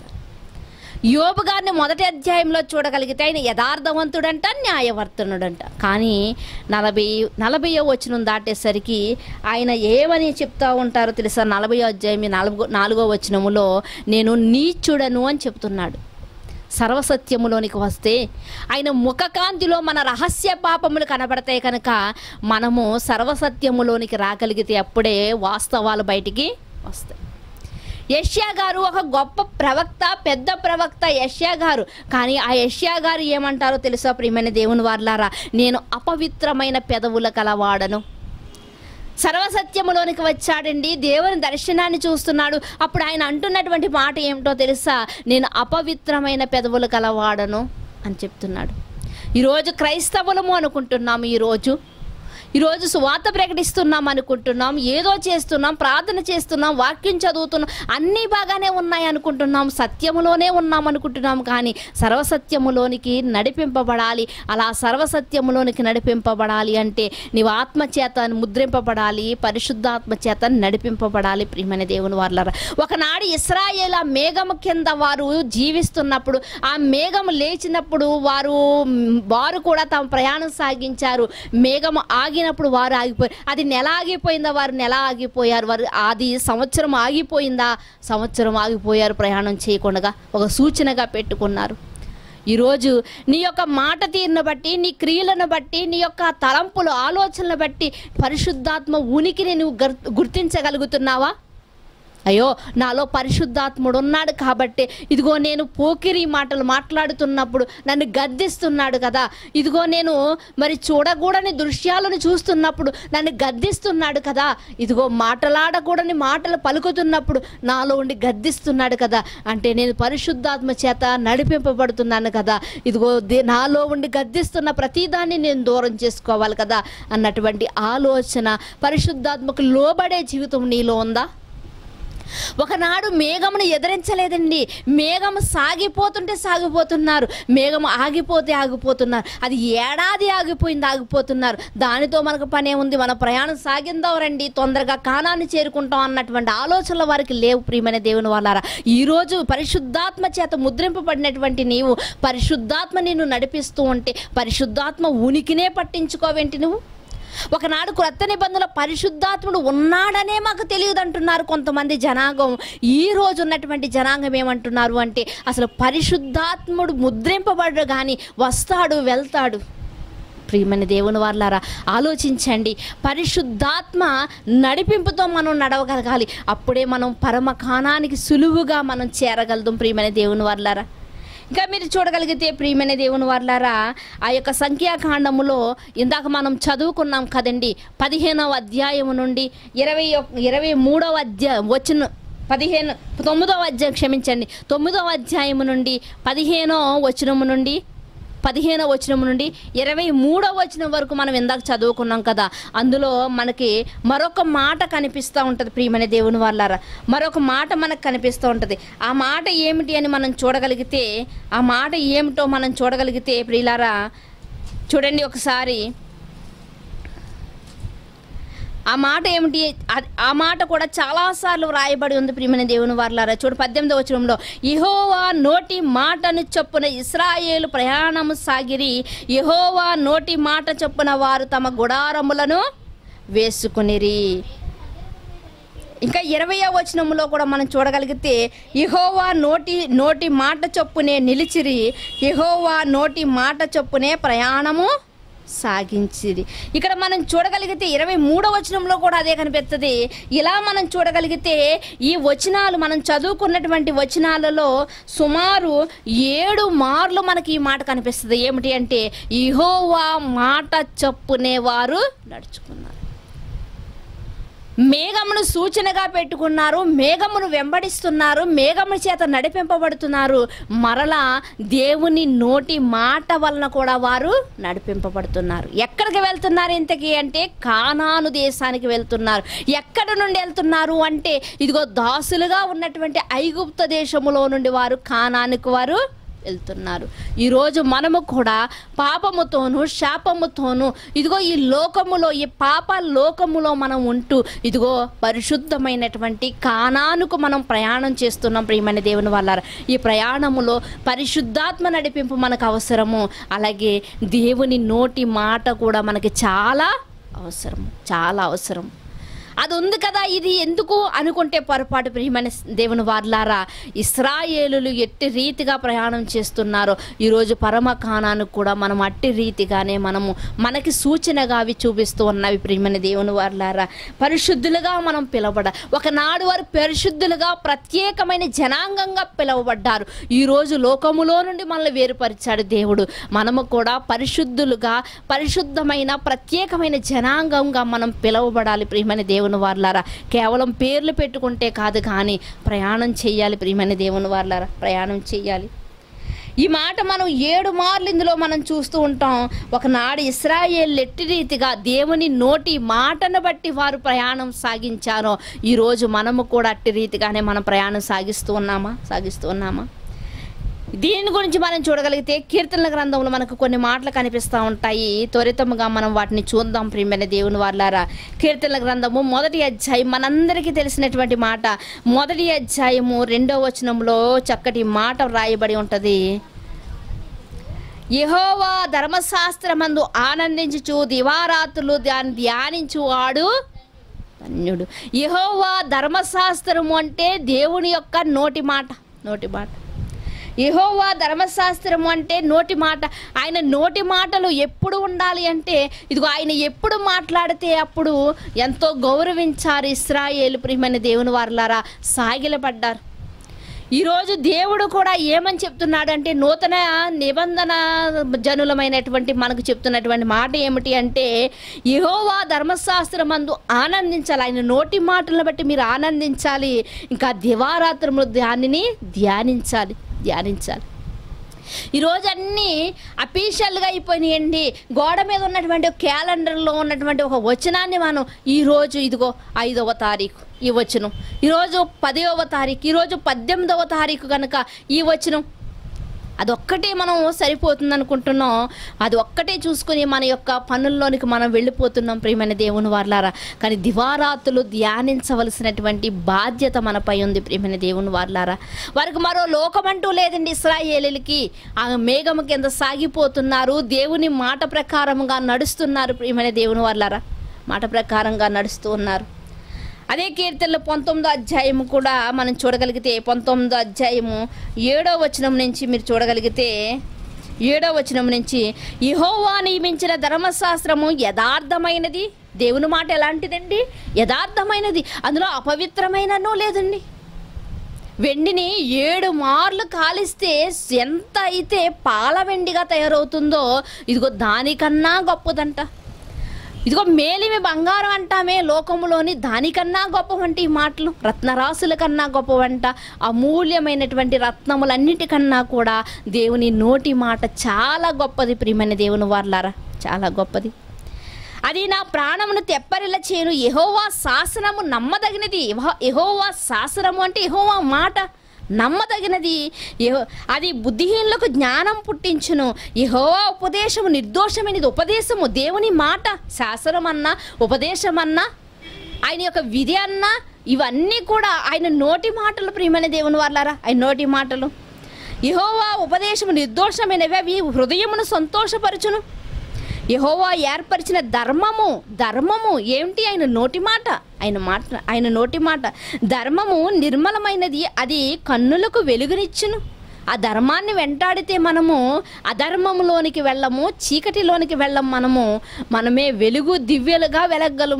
యోబు గారిని మొదటి అధ్యాయంలో చూడగలిగితే ఆయన యథార్థవంతుడంట న్యాయవర్తనుడంట కానీ నలభై నలభైయో వచనం దాటేసరికి ఆయన ఏమని చెప్తా ఉంటారో తెలుసా నలభై అధ్యాయం నాలుగో నాలుగో వచనములో నేను నీచుడను అని చెప్తున్నాడు సర్వసత్యములోనికి వస్తే ఆయన ముఖకాంతిలో మన రహస్య పాపములు కనబడతాయి కనుక మనము సర్వసత్యములోనికి రాగలిగితే అప్పుడే వాస్తవాలు బయటికి వస్తాయి యష్యా గారు ఒక గొప్ప ప్రవక్త పెద్ద ప్రవక్త యష్యా గారు కానీ ఆ యష్యా గారు ఏమంటారో తెలుసా ప్రియమైన దేవుని వార్లారా నేను అపవిత్రమైన పెదవుల కలవాడను సర్వసత్యములోనికి వచ్చాడండి దేవుని దర్శనాన్ని చూస్తున్నాడు అప్పుడు ఆయన అంటున్నటువంటి మాట ఏమిటో తెలుసా నేను అపవిత్రమైన పెదవులు కలవాడను అని చెప్తున్నాడు ఈరోజు క్రైస్తవులము అనుకుంటున్నాము ఈరోజు ఈరోజు సువార్త ప్రకటిస్తున్నాం అనుకుంటున్నాం ఏదో చేస్తున్నాం ప్రార్థన చేస్తున్నాం వాక్యం చదువుతున్నాం అన్నీ బాగానే ఉన్నాయి అనుకుంటున్నాం సత్యములోనే ఉన్నాం అనుకుంటున్నాం కానీ సర్వసత్యములోనికి నడిపింపబడాలి అలా సర్వసత్యములోనికి నడిపింపబడాలి అంటే నీవు ఆత్మ చేత ముద్రింపబడాలి పరిశుద్ధాత్మ చేత నడిపింపబడాలి ప్రియమైన దేవుని వార్లరా ఒకనాడు ఇస్రాయేల్ ఆ మేఘము కింద వారు జీవిస్తున్నప్పుడు ఆ మేఘము లేచినప్పుడు వారు వారు కూడా తమ ప్రయాణం సాగించారు మేఘము ఆగినప్పుడు వారు ఆగిపోయారు అది నెల ఆగిపోయిందా వారు నెల ఆగిపోయారు వారు అది సంవత్సరం ఆగిపోయిందా సంవత్సరం ఆగిపోయారు ప్రయాణం చేయకుండా ఒక సూచనగా పెట్టుకున్నారు ఈరోజు నీ యొక్క మాట తీరును బట్టి నీ క్రియలను బట్టి నీ యొక్క తలంపులు ఆలోచనలు బట్టి పరిశుద్ధాత్మ ఉనికిని నువ్వు గర్ గుర్తించగలుగుతున్నావా అయ్యో నాలో పరిశుద్ధాత్ముడు ఉన్నాడు కాబట్టి ఇదిగో నేను పోకిరి మాటలు మాట్లాడుతున్నప్పుడు నన్ను గద్దిస్తున్నాడు కదా ఇదిగో నేను మరి చూడకూడని దృశ్యాలను చూస్తున్నప్పుడు నన్ను గద్దిస్తున్నాడు కదా ఇదిగో మాటలాడకూడని మాటలు పలుకుతున్నప్పుడు నాలో ఉండి గద్దిస్తున్నాడు కదా అంటే నేను పరిశుద్ధాత్మ చేత నడిపింపబడుతున్నాను కదా ఇదిగో దే- నాలో ఉండి గద్దిస్తున్న ప్రతిదాన్ని నేను దూరం చేసుకోవాలి కదా అన్నటువంటి ఆలోచన పరిశుద్ధాత్మకు లోబడే జీవితం నీలో ఉందా ఒకనాడు మేఘమును ఎదిరించలేదండి మేఘము సాగిపోతుంటే సాగిపోతున్నారు మేఘము ఆగిపోతే ఆగిపోతున్నారు అది ఏడాది ఆగిపోయింది ఆగిపోతున్నారు దానితో మనకు పనే ఉంది మన ప్రయాణం సాగిందో రండి తొందరగా కానాన్ని చేరుకుంటాం అన్నటువంటి ఆలోచనలు వారికి లేవు ప్రియమైన దేవుని వాళ్ళారా ఈరోజు పరిశుద్ధాత్మ చేత ముద్రింపబడినటువంటి నీవు పరిశుద్ధాత్మ నిన్ను నడిపిస్తూ ఉంటే పరిశుద్ధాత్మ ఉనికినే పట్టించుకోవేంటి నువ్వు ఒకనాడు క్రొత్త నిబంధనలో పరిశుద్ధాత్ముడు ఉన్నాడనే మాకు తెలియదు అంటున్నారు కొంతమంది జనాంగం ఈ రోజు ఉన్నటువంటి జనాంగం ఏమంటున్నారు అంటే అసలు పరిశుద్ధాత్ముడు ముద్రింపబడరు కానీ వస్తాడు వెళ్తాడు ప్రియమైన దేవుని వాళ్ళారా ఆలోచించండి పరిశుద్ధాత్మ నడిపింపుతో మనం నడవగలగాలి అప్పుడే మనం పరమకాణానికి సులువుగా మనం చేరగలుగుతాం ప్రియమైన దేవుని వాళ్ళారా ఇంకా మీరు చూడగలిగితే ప్రియమైన దేవుని వాళ్ళారా ఆ యొక్క సంఖ్యాకాండములో ఇందాక మనం చదువుకున్నాం కదండి పదిహేనవ అధ్యాయము నుండి ఇరవై ఒక్- ఇరవై మూడవ అధ్యాయం వచ్చిన పదిహేను తొమ్మిదవ అధ్యాయం క్షమించండి తొమ్మిదవ అధ్యాయము నుండి పదిహేనో వచనము నుండి పదిహేనవ వచనం నుండి ఇరవై మూడవ వచనం వరకు మనం ఇందాక చదువుకున్నాం కదా అందులో మనకి మరొక మాట కనిపిస్తూ ఉంటుంది ప్రియమైన దేవుని వాళ్ళారా మరొక మాట మనకు కనిపిస్తూ ఉంటుంది ఆ మాట ఏమిటి అని మనం చూడగలిగితే ఆ మాట ఏమిటో మనం చూడగలిగితే ప్రియులారా చూడండి ఒకసారి ఆ మాట ఏమిటి అది- ఆ మాట కూడా చాలాసార్లు వ్రాయబడి ఉంది ప్రియమైన దేవుని వార్లారా చూడు పద్దెనిమిదవ వచనంలో యెహోవా నోటి మాటను చొప్పున ఇస్రాయేలు ప్రయాణము సాగిరి యెహోవా నోటి మాట చొప్పున వారు తమ గుడారములను వేసుకునిరి ఇంకా ఇరవయో వచనంలో కూడా మనం చూడగలిగితే యెహోవా నోటి నోటి మాట చొప్పునే నిలిచిరి యెహోవా నోటి మాట చొప్పునే ప్రయాణము సాగించిరి ఇక్కడ మనం చూడగలిగితే ఇరవై మూడో వచనంలో కూడా అదే కనిపిస్తుంది ఇలా మనం చూడగలిగితే ఈ వచనాలు మనం చదువుకున్నటువంటి వచనాలలో సుమారు ఏడు మార్లు మనకి ఈ మాట కనిపిస్తుంది ఏమిటి అంటే ఇహోవా మాట చొప్పునే వారు నడుచుకున్నారు మేఘమును సూచనగా పెట్టుకున్నారు మేఘమును వెంబడిస్తున్నారు మేఘము చేత నడిపింపబడుతున్నారు మరలా దేవుని నోటి మాట వలన కూడా వారు నడిపింపబడుతున్నారు ఎక్కడికి వెళ్తున్నారు ఇంతకీ అంటే కానాను దేశానికి వెళ్తున్నారు ఎక్కడ నుండి వెళ్తున్నారు అంటే ఇదిగో దాసులుగా ఉన్నటువంటి ఐగుప్త దేశములో నుండి వారు కానానికి వారు వెళ్తున్నారు ఈరోజు మనము కూడా పాపముతోనూ శాపముతోనూ ఇదిగో ఈ లోకములో ఈ పాప లోకములో మనం ఉంటూ ఇదిగో పరిశుద్ధమైనటువంటి కానానుకు మనం ప్రయాణం చేస్తున్నాం ప్రియమైన దేవుని వాళ్ళ ఈ ప్రయాణములో పరిశుద్ధాత్మ నడిపింపు మనకు అవసరము అలాగే దేవుని నోటి మాట కూడా మనకి చాలా అవసరం చాలా అవసరం అది ఉంది కదా ఇది ఎందుకు అనుకుంటే పొరపాటు ప్రియమైన దేవుని వార్లారా ఇస్రాయేలులు ఎట్టి రీతిగా ప్రయాణం చేస్తున్నారో ఈరోజు పరమ కానానికి కూడా మనం అట్టి రీతిగానే మనము మనకి సూచనగా అవి చూపిస్తూ ఉన్నవి ప్రియమైన దేవుని వార్లారా పరిశుద్ధులుగా మనం పిలవబడ ఒకనాడు వారు పరిశుద్ధులుగా ప్రత్యేకమైన జనాంగంగా పిలువబడ్డారు ఈరోజు లోకములో నుండి మనల్ని వేరుపరిచాడు దేవుడు మనము కూడా పరిశుద్ధులుగా పరిశుద్ధమైన ప్రత్యేకమైన జనాంగంగా మనం పిలువబడాలి ప్రియమైన దేవుని వార్లారా కేవలం పేర్లు పెట్టుకుంటే కాదు కానీ ప్రయాణం చేయాలి ప్రియమైన దేవుని వార్లారా ప్రయాణం చేయాలి ఈ మాట మనం ఏడు మార్లు ఇందులో మనం చూస్తూ ఉంటాం ఒకనాడు ఇస్రాయేల్ ఎట్టి రీతిగా దేవుని నోటి మాటను బట్టి వారు ప్రయాణం సాగించారో ఈరోజు మనము కూడా అట్టి రీతిగానే మనం ప్రయాణం సాగిస్తూ ఉన్నామా సాగిస్తూ ఉన్నామా దీని గురించి మనం చూడగలిగితే కీర్తనల గ్రంథంలో మనకు కొన్ని మాటలు కనిపిస్తూ ఉంటాయి త్వరితముగా మనం వాటిని చూద్దాం ప్రియమైన దేవుని వాళ్ళారా కీర్తనల గ్రంథము మొదటి అధ్యాయం మనందరికీ తెలిసినటువంటి మాట మొదటి అధ్యాయము రెండో వచనంలో చక్కటి మాట వ్రాయబడి ఉంటుంది యెహోవా ధర్మశాస్త్రమందు ఆనందించుచు దివారాత్రులు దాన్ని ధ్యానించువాడు ధన్యుడు యెహోవా ధర్మశాస్త్రము అంటే దేవుని యొక్క నోటి మాట నోటి మాట యెహోవా ధర్మశాస్త్రము అంటే నోటి మాట ఆయన నోటి మాటలు ఎప్పుడు ఉండాలి అంటే ఇదిగో ఆయన ఎప్పుడు మాట్లాడితే అప్పుడు ఎంతో గౌరవించారు ఇస్రాయేలు ప్రియమైన దేవుని వారులారా సాగిలపడ్డారు ఈరోజు దేవుడు కూడా ఏమని చెప్తున్నాడు అంటే నూతన నిబంధన జనులమైనటువంటి మనకు చెప్తున్నటువంటి మాట ఏమిటి అంటే యెహోవా ధర్మశాస్త్రమందు ఆనందించాలి ఆయన నోటి మాటలను బట్టి మీరు ఆనందించాలి ఇంకా దివారాత్రములు దానిని ధ్యానించాలి ధ్యానించాలి ఈరోజు అన్నీ అఫీషియల్గా అయిపోయినాయండి గోడ మీద ఉన్నటువంటి ఒక క్యాలెండర్లో ఉన్నటువంటి ఒక వచనాన్ని మనం ఈరోజు ఇదిగో ఐదవ తారీఖు ఈ వచనం ఈరోజు పదవ తారీఖు ఈరోజు పద్దెనిమిదవ తారీఖు కనుక ఈ వచనం అదొక్కటే మనం సరిపోతుంది అనుకుంటున్నాం అది ఒక్కటే చూసుకుని మన యొక్క పనుల్లోనికి మనం వెళ్ళిపోతున్నాం ప్రియమైన దేవుని వార్లారా కానీ దివారాతులు ధ్యానించవలసినటువంటి బాధ్యత మనపై ఉంది ప్రియమైన దేవుని వార్లారా వారికి మరో లోకమంటూ లేదండి ఇస్రాయేలీలకి ఆ మేఘము కింద సాగిపోతున్నారు దేవుని మాట ప్రకారముగా నడుస్తున్నారు ప్రియమైన దేవుని వార్లారా మాట ప్రకారంగా నడుస్తూ ఉన్నారు అదే కీర్తనలో పంతొమ్మిదో అధ్యాయము కూడా మనం చూడగలిగితే పంతొమ్మిదో అధ్యాయము ఏడో వచనం నుంచి మీరు చూడగలిగితే ఏడో వచనం నుంచి యెహోవా నియమించిన ధర్మశాస్త్రము యథార్థమైనది దేవుని మాట ఎలాంటిదండి యథార్థమైనది అందులో అపవిత్రమైనను లేదండి వెండిని ఏడు మార్లు కాలిస్తే ఎంత అయితే పాల వెండిగా తయారవుతుందో ఇదిగో దానికన్నా గొప్పదంట ఇదిగో మేలిమి బంగారం అంటామే లోకములోని దానికన్నా గొప్పవంటి ఈ మాటలు రత్నరాశుల కన్నా గొప్పవంట అమూల్యమైనటువంటి రత్నములన్నిటికన్నా కూడా దేవుని నోటి మాట చాలా గొప్పది ప్రియమైన దేవుని వార్లారా చాలా గొప్పది అది నా ప్రాణమును తెప్పరిల్ల చేయను యెహోవా శాసనము నమ్మదగినది యెహో- యెహోవా శాసనము అంటే యెహోవా మాట నమ్మదగినది యెహో అది బుద్ధిహీనులకు జ్ఞానం పుట్టించును యెహోవా ఉపదేశము నిర్దోషమైనది ఉపదేశము దేవుని మాట శాసనం అన్నా ఉపదేశం అన్నా ఆయన యొక్క విధి అన్నా ఇవన్నీ కూడా ఆయన నోటి మాటలు ప్రియమైన దేవుని వాళ్ళారా ఆయన నోటి మాటలు యెహోవా ఉపదేశము నిర్దోషమైనవి అవి హృదయమును సంతోషపరచును యెహోవా ఏర్పరిచిన ధర్మము ధర్మము ఏమిటి ఆయన నోటి మాట ఆయన మాట ఆయన నోటి మాట ధర్మము నిర్మలమైనది అది కన్నులకు వెలుగునిచ్చును ఆ ధర్మాన్ని వెంటాడితే మనము అధర్మములోనికి వెళ్ళము చీకటిలోనికి వెళ్ళం మనము మనమే వెలుగు దివ్యలుగా వెలగలం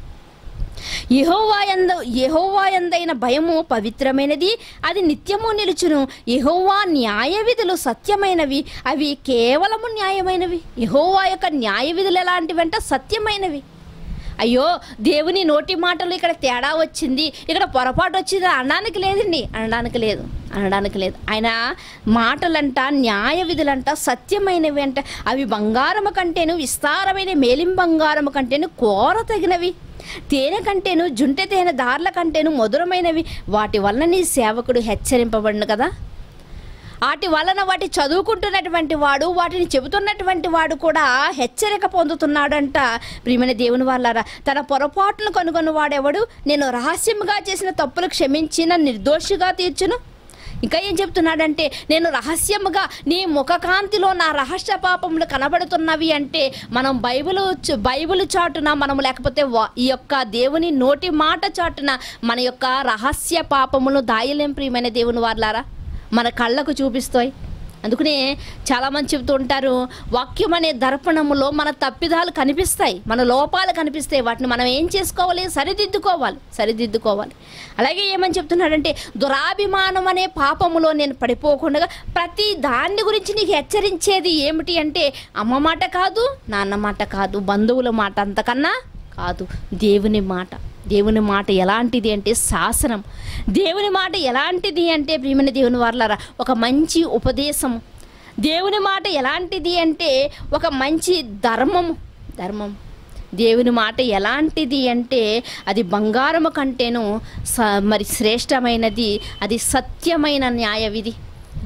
యెహోవాయంద యెహోవాయందైన భయము పవిత్రమైనది అది నిత్యము నిలుచును యెహోవా న్యాయ విధులు సత్యమైనవి అవి కేవలము న్యాయమైనవి యెహోవా యొక్క న్యాయ విధులు ఎలాంటివంటే సత్యమైనవి అయ్యో దేవుని నోటి మాటలు ఇక్కడ తేడా వచ్చింది ఇక్కడ పొరపాటు వచ్చింది అనడానికి లేదండి అనడానికి లేదు అనడానికి లేదు ఆయన మాటలంట న్యాయ విధులంట సత్యమైనవి అంట అవి బంగారము కంటేను విస్తారమైన మేలిం బంగారము కంటేను కోర తగినవి తేనె కంటేను జుంటె తేనె దార్ల కంటేను మధురమైనవి వాటి వలన నీ సేవకుడు హెచ్చరింపబడిన కదా వాటి వలన వాటి చదువుకుంటున్నటువంటి వాడు వాటిని చెబుతున్నటువంటి వాడు కూడా హెచ్చరిక పొందుతున్నాడంట ప్రియమైన దేవుని వాళ్ళారా తన పొరపాటును కనుగొన్న వాడెవడు నేను రహస్యముగా చేసిన తప్పులు క్షమించి నన్ను నిర్దోషిగా తీర్చును ఇంకా ఏం చెప్తున్నాడంటే నేను రహస్యముగా నీ ముఖకాంతిలో నా రహస్య పాపములు కనబడుతున్నవి అంటే మనం బైబిల్ చ- బైబిల్ చాటున మనం లేకపోతే వా- ఈ యొక్క దేవుని నోటి మాట చాటున మన యొక్క రహస్య పాపములు దాయలేం ప్రియమైన దేవుని వాళ్ళారా మన కళ్ళకు చూపిస్తాయి అందుకనే చాలామంది చెబుతూ ఉంటారు వాక్యం అనే దర్పణములో మన తప్పిదాలు కనిపిస్తాయి మన లోపాలు కనిపిస్తాయి వాటిని మనం ఏం చేసుకోవాలి సరిదిద్దుకోవాలి సరిదిద్దుకోవాలి అలాగే ఏమని చెప్తున్నాడంటే దురాభిమానం అనే పాపములో నేను పడిపోకుండా ప్రతి దాన్ని గురించి నీకు హెచ్చరించేది ఏమిటి అంటే అమ్మ మాట కాదు నాన్న మాట కాదు బంధువుల మాట అంతకన్నా కాదు దేవుని మాట దేవుని మాట ఎలాంటిది అంటే శాసనం దేవుని మాట ఎలాంటిది అంటే ప్రియమైన దేవుని వార్లారా ఒక మంచి ఉపదేశము దేవుని మాట ఎలాంటిది అంటే ఒక మంచి ధర్మము ధర్మం దేవుని మాట ఎలాంటిది అంటే అది బంగారము కంటేను స మరి శ్రేష్టమైనది అది సత్యమైన న్యాయ విధి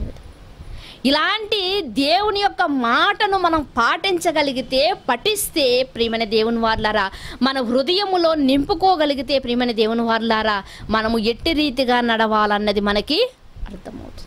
ఇలాంటి దేవుని యొక్క మాటను మనం పాటించగలిగితే పఠిస్తే ప్రియమైన దేవుని వార్లారా మన హృదయములో నింపుకోగలిగితే ప్రియమైన దేవుని వార్లారా మనము ఎట్టి రీతిగా నడవాలన్నది మనకి అర్థమవుతుంది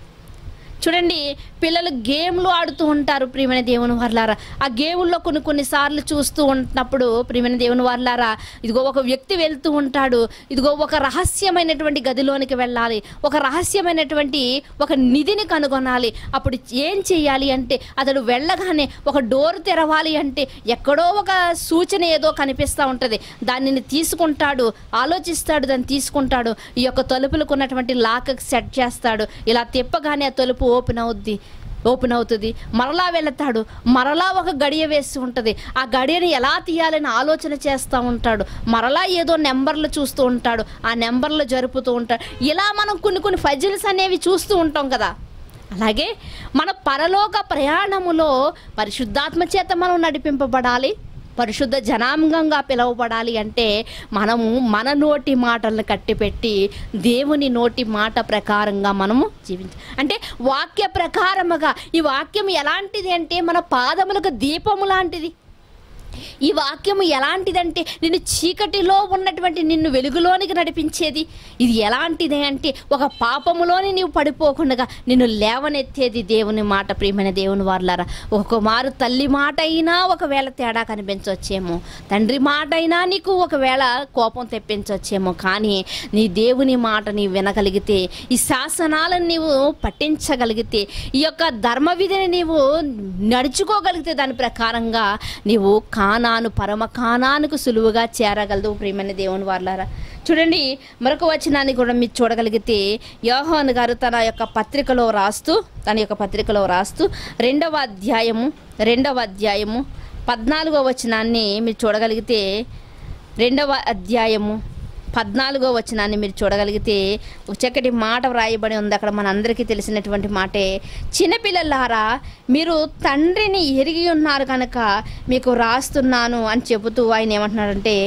చూడండి పిల్లలు గేమ్లు ఆడుతూ ఉంటారు ప్రియమైన దేవుని వర్లారా ఆ గేముల్లో కొన్ని కొన్నిసార్లు చూస్తూ ఉంటున్నప్పుడు ప్రియమైన దేవుని వర్లారా ఇదిగో ఒక వ్యక్తి వెళ్తూ ఉంటాడు ఇదిగో ఒక రహస్యమైనటువంటి గదిలోనికి వెళ్ళాలి ఒక రహస్యమైనటువంటి ఒక నిధిని కనుగొనాలి అప్పుడు ఏం చేయాలి అంటే అతడు వెళ్ళగానే ఒక డోర్ తెరవాలి అంటే ఎక్కడో ఒక సూచన ఏదో కనిపిస్తూ ఉంటుంది దానిని తీసుకుంటాడు ఆలోచిస్తాడు దాన్ని తీసుకుంటాడు ఈ యొక్క తలుపులకు ఉన్నటువంటి లాక్ సెట్ చేస్తాడు ఇలా తిప్పగానే ఆ తలుపు ఓపెన్ అవుద్ది ఓపెన్ అవుతుంది మరలా వెళతాడు మరలా ఒక గడియ వేసి ఉంటుంది ఆ గడియని ఎలా తీయాలని ఆలోచన చేస్తూ ఉంటాడు మరలా ఏదో నెంబర్లు చూస్తూ ఉంటాడు ఆ నెంబర్లు జరుపుతూ ఉంటాడు ఇలా మనం కొన్ని కొన్ని ఫజిల్స్ అనేవి చూస్తూ ఉంటాం కదా అలాగే మన పరలోక ప్రయాణములో పరిశుద్ధాత్మ చేత మనం నడిపింపబడాలి పరిశుద్ధ జనాంగంగా పిలువబడాలి అంటే మనము మన నోటి మాటలను కట్టిపెట్టి దేవుని నోటి మాట ప్రకారంగా మనము జీవించ అంటే వాక్య ప్రకారముగా ఈ వాక్యం ఎలాంటిది అంటే మన పాదములకు దీపము లాంటిది ఈ వాక్యము ఎలాంటిదంటే నిన్ను చీకటిలో ఉన్నటువంటి నిన్ను వెలుగులోనికి నడిపించేది ఇది ఎలాంటిది అంటే ఒక పాపములోని నీవు పడిపోకుండా నిన్ను లేవనెత్తేది దేవుని మాట ప్రియమైన దేవుని వారులారా ఒక మారు తల్లి మాట అయినా ఒకవేళ తేడా కనిపించవచ్చేమో తండ్రి మాట అయినా నీకు ఒకవేళ కోపం తెప్పించవచ్చేమో కానీ నీ దేవుని మాట నీవు వినగలిగితే ఈ శాసనాలను నీవు పఠించగలిగితే ఈ యొక్క ధర్మ విధిని నీవు నడుచుకోగలిగితే దాని ప్రకారంగా నీవు కానాను పరమ కానానుకు సులువుగా చేరగలదు ప్రియమైన దేవుని వార్లారా చూడండి మరొక వచనాన్ని కూడా మీరు చూడగలిగితే యోహాన్ గారు తన యొక్క పత్రికలో రాస్తూ తన యొక్క పత్రికలో రాస్తూ రెండవ అధ్యాయము రెండవ అధ్యాయము పద్నాలుగో వచనాన్ని మీరు చూడగలిగితే రెండవ అధ్యాయము పద్నాలుగో వచనాన్ని మీరు చూడగలిగితే ఒక చక్కటి మాట వ్రాయబడి ఉంది అక్కడ మనందరికీ తెలిసినటువంటి మాటే చిన్నపిల్లలారా మీరు తండ్రిని ఎరిగి ఉన్నారు కనుక మీకు రాస్తున్నాను అని చెబుతూ ఆయన ఏమంటున్నారంటే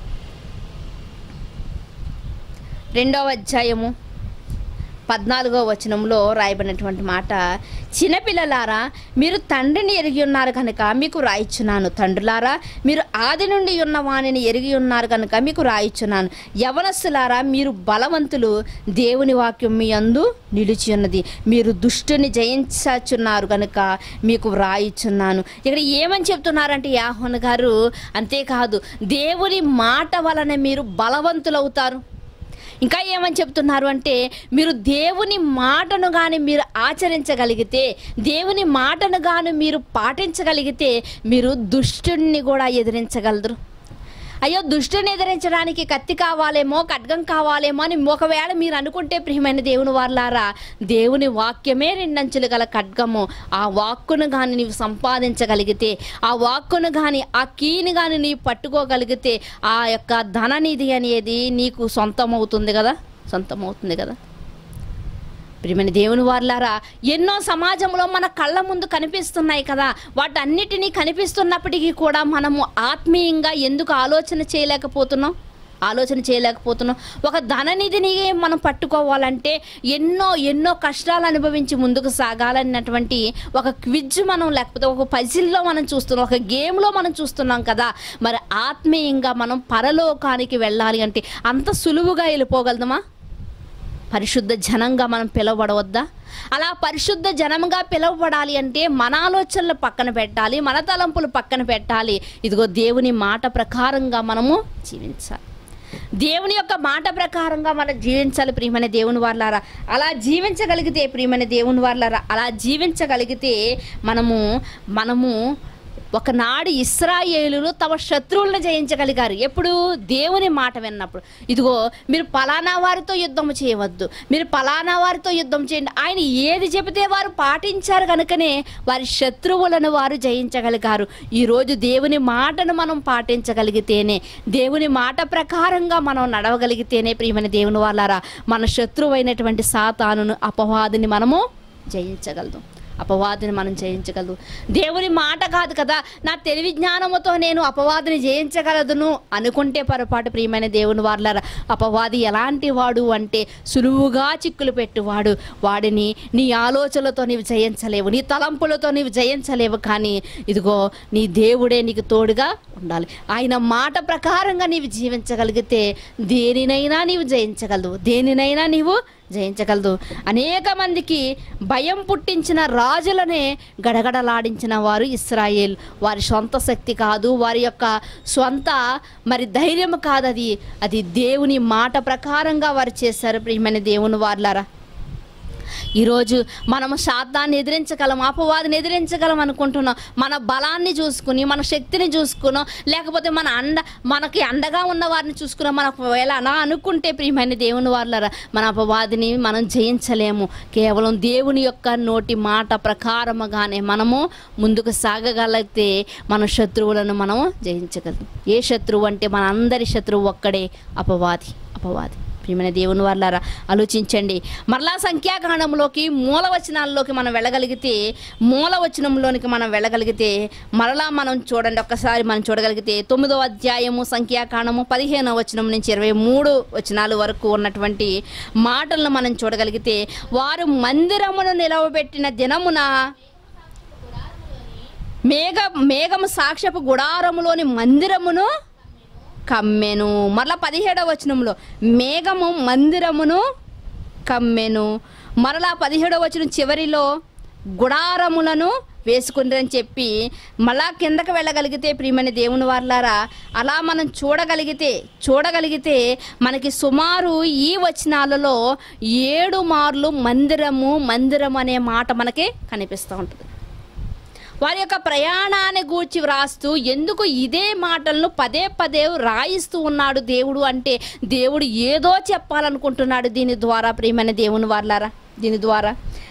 రెండవ అధ్యాయము పద్నాలుగో వచనంలో రాయబడినటువంటి మాట చిన్నపిల్లలారా మీరు తండ్రిని ఎరిగి ఉన్నారు కనుక మీకు రాయిచున్నాను తండ్రులారా మీరు ఆది నుండి ఉన్న వాణిని ఎరిగి ఉన్నారు కనుక మీకు రాయిచున్నాను యవనస్తులారా మీరు బలవంతులు దేవుని వాక్యం మీ అందు నిలిచి ఉన్నది మీరు దుష్టుని జయించున్నారు కనుక మీకు వ్రాయిచున్నాను ఇక్కడ ఏమని చెప్తున్నారంటే యాహోన్ గారు అంతేకాదు దేవుని మాట వలన మీరు బలవంతులవుతారు ఇంకా ఏమని చెప్తున్నారు అంటే మీరు దేవుని మాటను కానీ మీరు ఆచరించగలిగితే దేవుని మాటను కానీ మీరు పాటించగలిగితే మీరు దుష్టుడిని కూడా ఎదిరించగలరు అయ్యో దుష్టుని ఎదిరించడానికి కత్తి కావాలేమో ఖడ్గం కావాలేమో అని ఒకవేళ మీరు అనుకుంటే ప్రియమైన దేవుని వార్లారా దేవుని వాక్యమే రెండంచులు గల ఖడ్గము ఆ వాక్కును కానీ నీవు సంపాదించగలిగితే ఆ వాక్కును కానీ ఆ కీని కానీ నీవు పట్టుకోగలిగితే ఆ యొక్క ధననిధి అనేది నీకు సొంతం అవుతుంది కదా సొంతం అవుతుంది కదా ప్రియమైన దేవుని వార్లారా ఎన్నో సమాజంలో మన కళ్ళ ముందు కనిపిస్తున్నాయి కదా వాటన్నిటినీ కనిపిస్తున్నప్పటికీ కూడా మనము ఆత్మీయంగా ఎందుకు ఆలోచన చేయలేకపోతున్నాం ఆలోచన చేయలేకపోతున్నాం ఒక ధననిధిని మనం పట్టుకోవాలంటే ఎన్నో ఎన్నో కష్టాలు అనుభవించి ముందుకు సాగాలన్నటువంటి ఒక క్విజ్ మనం లేకపోతే ఒక పజిల్లో మనం చూస్తున్నాం ఒక గేమ్లో మనం చూస్తున్నాం కదా మరి ఆత్మీయంగా మనం పరలోకానికి వెళ్ళాలి అంటే అంత సులువుగా వెళ్ళిపోగలదమా పరిశుద్ధ జనంగా మనం పిలువబడవద్దా అలా పరిశుద్ధ జనంగా పిలువబడాలి అంటే మన ఆలోచనలు పక్కన పెట్టాలి మన తలంపులు పక్కన పెట్టాలి ఇదిగో దేవుని మాట ప్రకారంగా మనము జీవించాలి దేవుని యొక్క మాట ప్రకారంగా మనం జీవించాలి ప్రియమైన దేవుని వాళ్ళారా అలా జీవించగలిగితే ప్రియమైన దేవుని వాళ్ళారా అలా జీవించగలిగితే మనము మనము ఒకనాడు ఇస్రాయేలులు తమ శత్రువులను జయించగలిగారు ఎప్పుడు దేవుని మాట విన్నప్పుడు ఇదిగో మీరు పలానా వారితో యుద్ధం చేయవద్దు మీరు పలానా వారితో యుద్ధం చేయండి ఆయన ఏది చెబితే వారు పాటించారు కనుకనే వారి శత్రువులను వారు జయించగలిగారు ఈరోజు దేవుని మాటను మనం పాటించగలిగితేనే దేవుని మాట ప్రకారంగా మనం నడవగలిగితేనే ప్రియమైన దేవుని వాళ్ళారా మన శత్రువైనటువంటి సాతానును అపవాదిని మనము జయించగలదు అపవాదిని మనం జయించగలదు దేవుని మాట కాదు కదా నా తెలివి జ్ఞానముతో నేను అపవాదిని జయించగలదును అనుకుంటే పొరపాటు ప్రియమైన దేవుని వార్లారా అపవాది ఎలాంటి వాడు అంటే సులువుగా చిక్కులు పెట్టువాడు వాడిని నీ ఆలోచనలతో నీవు జయించలేవు నీ తలంపులతో నీవు జయించలేవు కానీ ఇదిగో నీ దేవుడే నీకు తోడుగా ఉండాలి ఆయన మాట ప్రకారంగా నీవు జీవించగలిగితే దేనినైనా నీవు జయించగలదు దేనినైనా నీవు జయించగలదు అనేక మందికి భయం పుట్టించిన రాజులనే గడగడలాడించిన వారు ఇస్రాయేల్ వారి సొంత శక్తి కాదు వారి యొక్క సొంత మరి ధైర్యం కాదు అది అది దేవుని మాట ప్రకారంగా వారు చేశారు ప్రియమైన దేవుని వార్లారా ఈరోజు మనము శాతాన్ని ఎదిరించగలం అపవాదిని ఎదిరించగలం అనుకుంటున్నాం మన బలాన్ని చూసుకుని మన శక్తిని చూసుకునో లేకపోతే మన అండ మనకి అండగా ఉన్న వారిని చూసుకున్నా మనం ఒకవేళ అలా అనుకుంటే ప్రియమైన దేవుని వాళ్ళరా మన అపవాదిని మనం జయించలేము కేవలం దేవుని యొక్క నోటి మాట ప్రకారముగానే మనము ముందుకు సాగగలిగితే మన శత్రువులను మనము జయించగలం ఏ శత్రువు అంటే మన అందరి శత్రువు ఒక్కడే అపవాది అపవాది ప్రియమైన దేవుని వాళ్ళారా ఆలోచించండి మరలా సంఖ్యాకాండంలోకి మూలవచనాల్లోకి మనం వెళ్ళగలిగితే మూలవచనంలోనికి మనం వెళ్ళగలిగితే మరలా మనం చూడండి ఒక్కసారి మనం చూడగలిగితే తొమ్మిదో అధ్యాయము సంఖ్యాకాండము పదిహేనవ వచనం నుంచి ఇరవై మూడు వచనాల వరకు ఉన్నటువంటి మాటలను మనం చూడగలిగితే వారు మందిరమును నిలవబెట్టిన దినమున మేఘ మేఘము సాక్ష్యపు గుడారములోని మందిరమును కమ్మెను మరలా పదిహేడవ వచనంలో మేఘము మందిరమును కమ్మెను మరలా పదిహేడవ వచనం చివరిలో గుడారములను వేసుకుంటారని చెప్పి మళ్ళా కిందకి వెళ్ళగలిగితే ప్రియమైన దేవుని వార్లారా అలా మనం చూడగలిగితే చూడగలిగితే మనకి సుమారు ఈ వచనాలలో ఏడు మార్లు మందిరము మందిరం అనే మాట మనకి కనిపిస్తూ ఉంటుంది వారి యొక్క ప్రయాణాన్ని గూర్చి వ్రాస్తూ ఎందుకు ఇదే మాటలను పదే పదే రాయిస్తూ ఉన్నాడు దేవుడు అంటే దేవుడు ఏదో చెప్పాలనుకుంటున్నాడు దీని ద్వారా ప్రియమైన దేవుని వాళ్ళారా దీని ద్వారా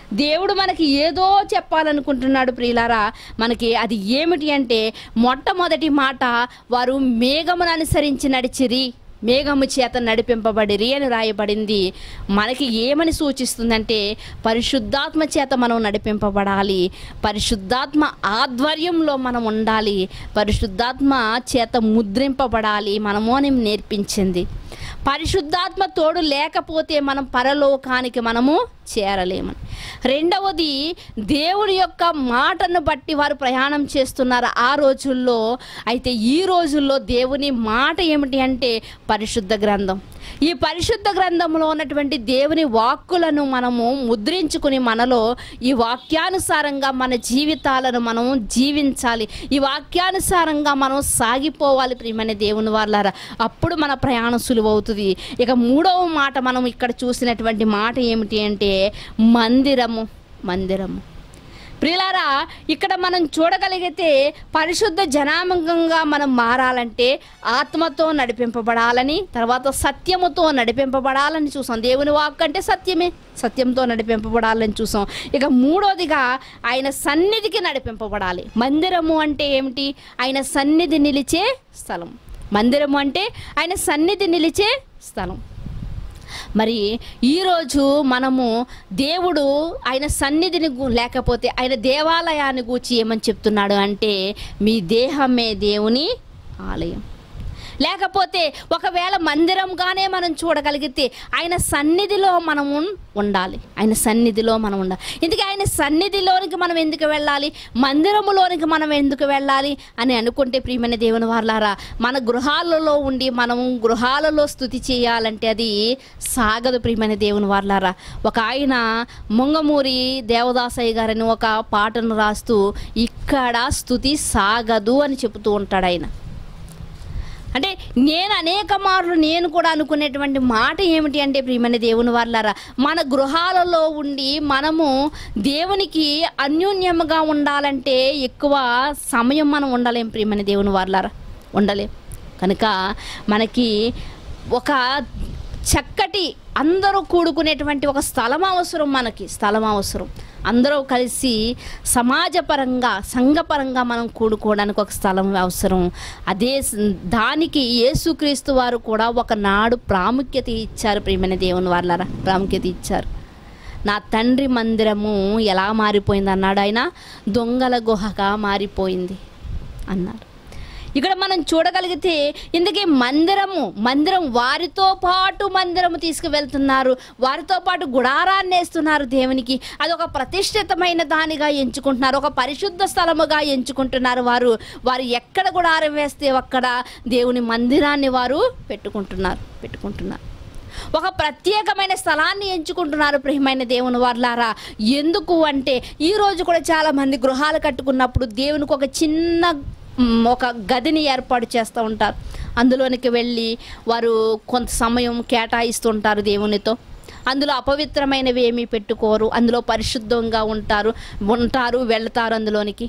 దేవుడు మనకి ఏదో చెప్పాలనుకుంటున్నాడు ప్రియులారా మనకి అది ఏమిటి అంటే మొట్టమొదటి మాట వారు మేఘమును అనుసరించి నడిచిరి మేఘము చేత నడిపింపబడిరి అని రాయబడింది మనకి ఏమని సూచిస్తుందంటే పరిశుద్ధాత్మ చేత మనం నడిపింపబడాలి పరిశుద్ధాత్మ ఆధ్వర్యంలో మనం ఉండాలి పరిశుద్ధాత్మ చేత ముద్రింపబడాలి మనము అని నేర్పించింది పరిశుద్ధాత్మ తోడు లేకపోతే మనం పరలోకానికి మనము చేరలేమని రెండవది దేవుని యొక్క మాటను బట్టి వారు ప్రయాణం చేస్తున్నారు ఆ రోజుల్లో అయితే ఈ రోజుల్లో దేవుని మాట ఏమిటి అంటే పరిశుద్ధ గ్రంథం ఈ పరిశుద్ధ గ్రంథంలో ఉన్నటువంటి దేవుని వాక్కులను మనము ముద్రించుకుని మనలో ఈ వాక్యానుసారంగా మన జీవితాలను మనం జీవించాలి ఈ వాక్యానుసారంగా మనం సాగిపోవాలి ప్రియమైన దేవుని వాళ్ళారా అప్పుడు మన ప్రయాణం సులువవుతుంది ఇక మూడవ మాట మనం ఇక్కడ చూసినటువంటి మాట ఏమిటి అంటే మందిరము మందిరము ప్రియులారా ఇక్కడ మనం చూడగలిగితే పరిశుద్ధ జనాంగంగా మనం మారాలంటే ఆత్మతో నడిపింపబడాలని తర్వాత సత్యముతో నడిపింపబడాలని చూసాం దేవుని వాక్ అంటే సత్యమే సత్యంతో నడిపింపబడాలని చూసాం ఇక మూడోదిగా ఆయన సన్నిధికి నడిపింపబడాలి మందిరము అంటే ఏమిటి ఆయన సన్నిధి నిలిచే స్థలం మందిరము అంటే ఆయన సన్నిధి నిలిచే స్థలం మరి ఈరోజు మనము దేవుడు ఆయన సన్నిధిని గు- లేకపోతే ఆయన దేవాలయాన్ని గూర్చి ఏమని చెప్తున్నాడు అంటే మీ దేహమే దేవుని ఆలయం లేకపోతే ఒకవేళ మందిరంగానే మనం చూడగలిగితే ఆయన సన్నిధిలో మనం ఉన్- ఉండాలి ఆయన సన్నిధిలో మనం ఉండాలి ఇందుకే ఆయన సన్నిధిలోనికి మనం ఎందుకు వెళ్ళాలి మందిరములోనికి మనం ఎందుకు వెళ్ళాలి అని అనుకుంటే ప్రియమైన దేవుని వార్లారా మన గృహాలలో ఉండి మనం గృహాలలో స్థుతి చేయాలంటే అది సాగదు ప్రియమైన దేవుని వార్లారా ఒక ఆయన ముంగమూరి దేవదాసయ్య గారని ఒక పాటను రాస్తూ ఇక్కడ స్థుతి సాగదు అని చెబుతూ ఉంటాడు ఆయన అంటే నేను అనేక మార్లు నేను కూడా అనుకునేటువంటి మాట ఏమిటి అంటే ప్రియమైన దేవుని వాళ్ళారా మన గృహాలలో ఉండి మనము దేవునికి అన్యోన్యముగా ఉండాలంటే ఎక్కువ సమయం మనం ఉండలేం ప్రియమైన దేవుని వాళ్ళారా ఉండలేం కనుక మనకి ఒక చక్కటి అందరూ కూడుకునేటువంటి ఒక స్థలం అవసరం మనకి స్థలం అవసరం అందరూ కలిసి సమాజపరంగా సంఘపరంగా మనం కూడుకోవడానికి ఒక స్థలం అవసరం అదే స- దానికి యేసుక్రీస్తు వారు కూడా ఒకనాడు ప్రాముఖ్యత ఇచ్చారు ప్రియమైన దేవుని వాళ్ళరా ప్రాముఖ్యత ఇచ్చారు నా తండ్రి మందిరము ఎలా మారిపోయింది అన్నాడు ఆయన దొంగల గుహగా మారిపోయింది అన్నారు ఇక్కడ మనం చూడగలిగితే ఇందుకే మందిరము మందిరం వారితో పాటు మందిరము తీసుకువెళ్తున్నారు వారితో పాటు గుడారాన్ని వేస్తున్నారు దేవునికి అది ఒక ప్రతిష్ఠితమైన దానిగా ఎంచుకుంటున్నారు ఒక పరిశుద్ధ స్థలముగా ఎంచుకుంటున్నారు వారు వారు ఎక్కడ గుడారం వేస్తే అక్కడ దేవుని మందిరాన్ని వారు పెట్టుకుంటున్నారు పెట్టుకుంటున్నారు ఒక ప్రత్యేకమైన స్థలాన్ని ఎంచుకుంటున్నారు ప్రియమైన దేవుని వర్లారా ఎందుకు అంటే ఈ రోజు కూడా చాలా మంది గృహాలు కట్టుకున్నప్పుడు దేవునికి ఒక చిన్న మ్, ఒక గదిని ఏర్పాటు చేస్తూ ఉంటారు అందులోనికి వెళ్ళి వారు కొంత సమయం కేటాయిస్తుంటారు దేవునితో అందులో అపవిత్రమైనవి ఏమీ పెట్టుకోరు అందులో పరిశుద్ధంగా ఉంటారు ఉంటారు వెళ్తారు అందులోనికి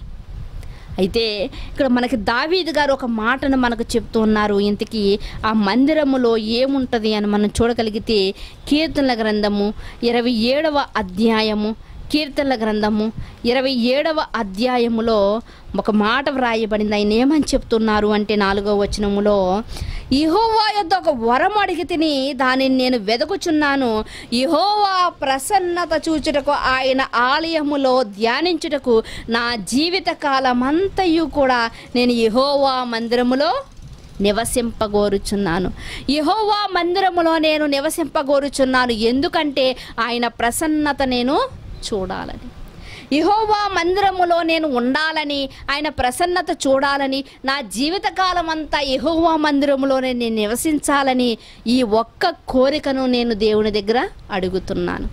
అయితే ఇక్కడ మనకి దావీద్ గారు ఒక మాటను మనకు చెప్తూ ఉన్నారు ఇంతకీ ఆ మందిరములో ఏముంటుంది అని మనం చూడగలిగితే కీర్తనల గ్రంథము ఇరవై ఏడవ అధ్యాయము కీర్తనల గ్రంథము ఇరవై ఏడవ అధ్యాయములో ఒక మాట వ్రాయబడింది ఆయన ఏమని చెప్తున్నారు అంటే నాలుగవ వచనములో ఇహోవా యొద్ద ఒక వరం అడిగి తిని దానిని నేను వెదకుచున్నాను ఇహోవా ప్రసన్నత చూచుటకు ఆయన ఆలయములో ధ్యానించుటకు నా జీవిత కాలమంతయు కూడా నేను ఇహోవా మందిరములో నివసింపగోరుచున్నాను యెహోవా మందిరములో నేను నివసింపగోరుచున్నాను ఎందుకంటే ఆయన ప్రసన్నత నేను చూడాలని యెహోవా మందిరములో నేను ఉండాలని ఆయన ప్రసన్నత చూడాలని నా జీవితకాలం అంతా యెహోవా మందిరములోనే నేను నివసించాలని ఈ ఒక్క కోరికను నేను దేవుని దగ్గర అడుగుతున్నాను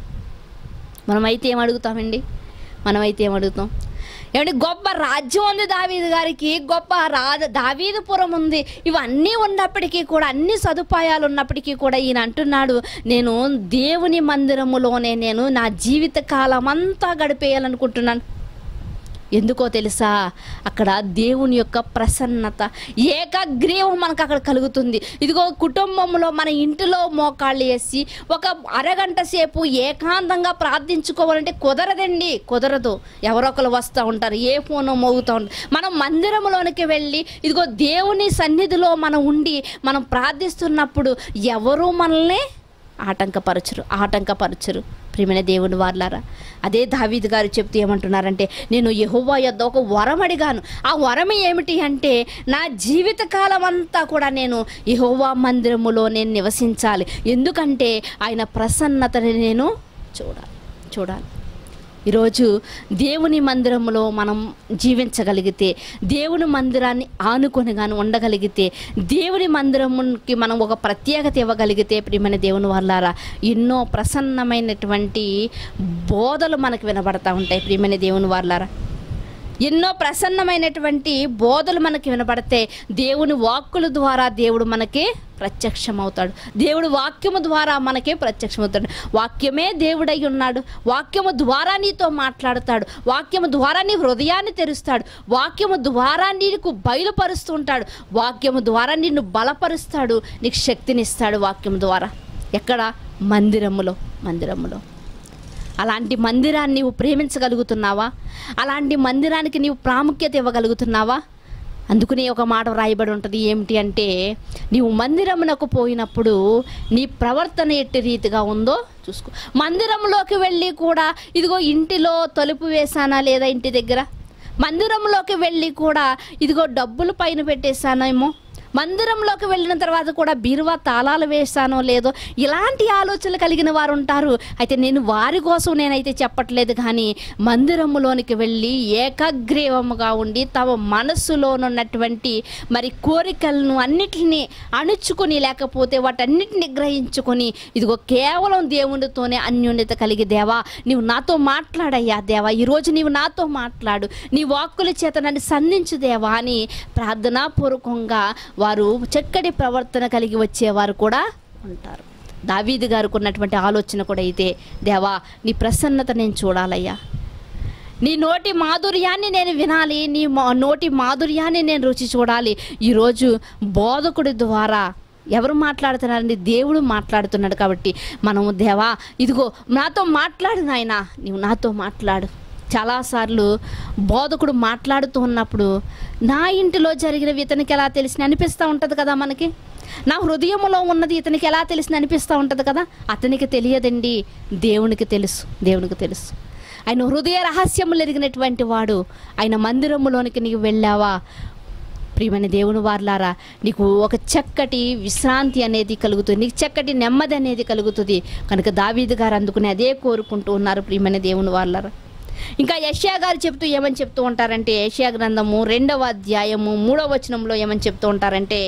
మనమైతే ఏం అడుగుతామండి మనమైతే ఏం అడుగుతాం ఏమంటే గొప్ప రాజ్యం ఉంది దావీదు గారికి గొప్ప రా దావీదుపురం ఉంది ఇవన్నీ ఉన్నప్పటికీ కూడా అన్ని సదుపాయాలు ఉన్నప్పటికీ కూడా ఈయన అంటున్నాడు నేను దేవుని మందిరములోనే నేను నా జీవిత కాలం అంతా గడిపేయాలనుకుంటున్నాను ఎందుకో తెలుసా అక్కడ దేవుని యొక్క ప్రసన్నత ఏకగ్రీవం మనకు అక్కడ కలుగుతుంది ఇదిగో కుటుంబంలో మన ఇంటిలో మోకాళ్ళు వేసి ఒక అరగంట సేపు ఏకాంతంగా ప్రార్థించుకోవాలంటే కుదరదండి కుదరదు ఎవరో ఒకరు వస్తూ ఉంటారు ఏ ఫోన్ మోగుతూ ఉంటారు మనం మందిరంలోనికి వెళ్ళి ఇదిగో దేవుని సన్నిధిలో మనం ఉండి మనం ప్రార్థిస్తున్నప్పుడు ఎవరు మనల్ని ఆటంకపరచరు ఆటంకపరచరు ప్రియమైన దేవుని వార్లారా అదే దావీద్ గారు చెప్తూ ఏమంటున్నారంటే నేను యెహోవా యొద్ద ఒక వరం అడిగాను ఆ వరం ఏమిటి అంటే నా జీవితకాలం అంతా కూడా నేను యెహోవా మందిరములో నేను నివసించాలి ఎందుకంటే ఆయన ప్రసన్నతని నేను చూడాలి చూడాలి ఈరోజు దేవుని మందిరంలో మనం జీవించగలిగితే దేవుని మందిరాన్ని ఆనుకొని కానీ ఉండగలిగితే దేవుని మందిరంకి మనం ఒక ప్రత్యేకత ఇవ్వగలిగితే ప్రియమైన దేవుని వాళ్ళారా ఎన్నో ప్రసన్నమైనటువంటి బోధలు మనకు వినబడతా ఉంటాయి ప్రియమైన దేవుని వాళ్ళారా ఎన్నో ప్రసన్నమైనటువంటి బోధలు మనకి వినబడితే దేవుని వాక్కుల ద్వారా దేవుడు మనకి ప్రత్యక్షమవుతాడు దేవుడు వాక్యము ద్వారా మనకే ప్రత్యక్షమవుతాడు వాక్యమే దేవుడై ఉన్నాడు వాక్యము ద్వారా నీతో మాట్లాడతాడు వాక్యము ద్వారా నీ హృదయాన్ని తెరుస్తాడు వాక్యము ద్వారా నీకు బయలుపరుస్తూ ఉంటాడు వాక్యము ద్వారా నిన్ను బలపరుస్తాడు నీకు శక్తినిస్తాడు వాక్యము ద్వారా ఎక్కడ మందిరములో మందిరములో అలాంటి మందిరాన్ని నీవు ప్రేమించగలుగుతున్నావా అలాంటి మందిరానికి నీవు ప్రాముఖ్యత ఇవ్వగలుగుతున్నావా అందుకనే ఒక మాట వ్రాయబడి ఉంటుంది ఏమిటి అంటే నీవు మందిరమునకు పోయినప్పుడు నీ ప్రవర్తన ఎట్టి రీతిగా ఉందో చూసుకో మందిరంలోకి వెళ్ళి కూడా ఇదిగో ఇంటిలో తలుపు వేసానా లేదా ఇంటి దగ్గర మందిరంలోకి వెళ్ళి కూడా ఇదిగో డబ్బులు పైన పెట్టేశానేమో మందిరంలోకి వెళ్ళిన తర్వాత కూడా బీరువా తాళాలు వేస్తానో లేదో ఇలాంటి ఆలోచనలు కలిగిన వారు ఉంటారు అయితే నేను వారి కోసం నేనైతే చెప్పట్లేదు కానీ మందిరములోనికి వెళ్ళి ఏకగ్రీవముగా ఉండి తమ మనస్సులోనున్నటువంటి మరి కోరికలను అన్నిటినీ అణుచుకొని లేకపోతే వాటన్నిటిని గ్రహించుకొని ఇదిగో కేవలం దేవునితోనే అన్యోన్యత కలిగి దేవా నీవు నాతో మాట్లాడయ్యా దేవా ఈరోజు నీవు నాతో మాట్లాడు నీ వాక్కుల చేత నన్ను సంధించు దేవా అని ప్రార్థనాపూర్వకంగా వారు చక్కటి ప్రవర్తన కలిగి వచ్చేవారు కూడా ఉంటారు దావీదు గారికి ఉన్నటువంటి ఆలోచన కూడా అయితే దేవా నీ ప్రసన్నత నేను చూడాలయ్యా నీ నోటి మాధుర్యాన్ని నేను వినాలి నీ మా- నోటి మాధుర్యాన్ని నేను రుచి చూడాలి ఈరోజు బోధకుడి ద్వారా ఎవరు మాట్లాడుతున్నారండి దేవుడు మాట్లాడుతున్నాడు కాబట్టి మనము దేవా ఇదిగో నాతో మాట్లాడు నాయన నీవు నాతో మాట్లాడు చాలాసార్లు బోధకుడు మాట్లాడుతూ ఉన్నప్పుడు నా ఇంటిలో జరిగినవి ఇతనికి ఎలా తెలిసిన అనిపిస్తూ ఉంటుంది కదా మనకి నా హృదయంలో ఉన్నది ఇతనికి ఎలా తెలిసిన అనిపిస్తూ ఉంటుంది కదా అతనికి తెలియదండి దేవునికి తెలుసు దేవునికి తెలుసు ఆయన హృదయ రహస్యములు ఎరిగినటువంటి వాడు ఆయన మందిరములోనికి నీకు వెళ్ళావా ప్రియమైన దేవుని వార్లారా నీకు ఒక చక్కటి విశ్రాంతి అనేది కలుగుతుంది నీకు చక్కటి నెమ్మది అనేది కలుగుతుంది కనుక దావీదు గారు అందుకుని అదే కోరుకుంటూ ఉన్నారు ప్రియమైన దేవుని వార్లారా ఇంకా యష్యా గారు చెప్తూ ఏమని చెప్తూ ఉంటారంటే యష్యా గ్రంథము రెండవ అధ్యాయము మూడవ వచనంలో ఏమని చెప్తూ ఉంటారంటే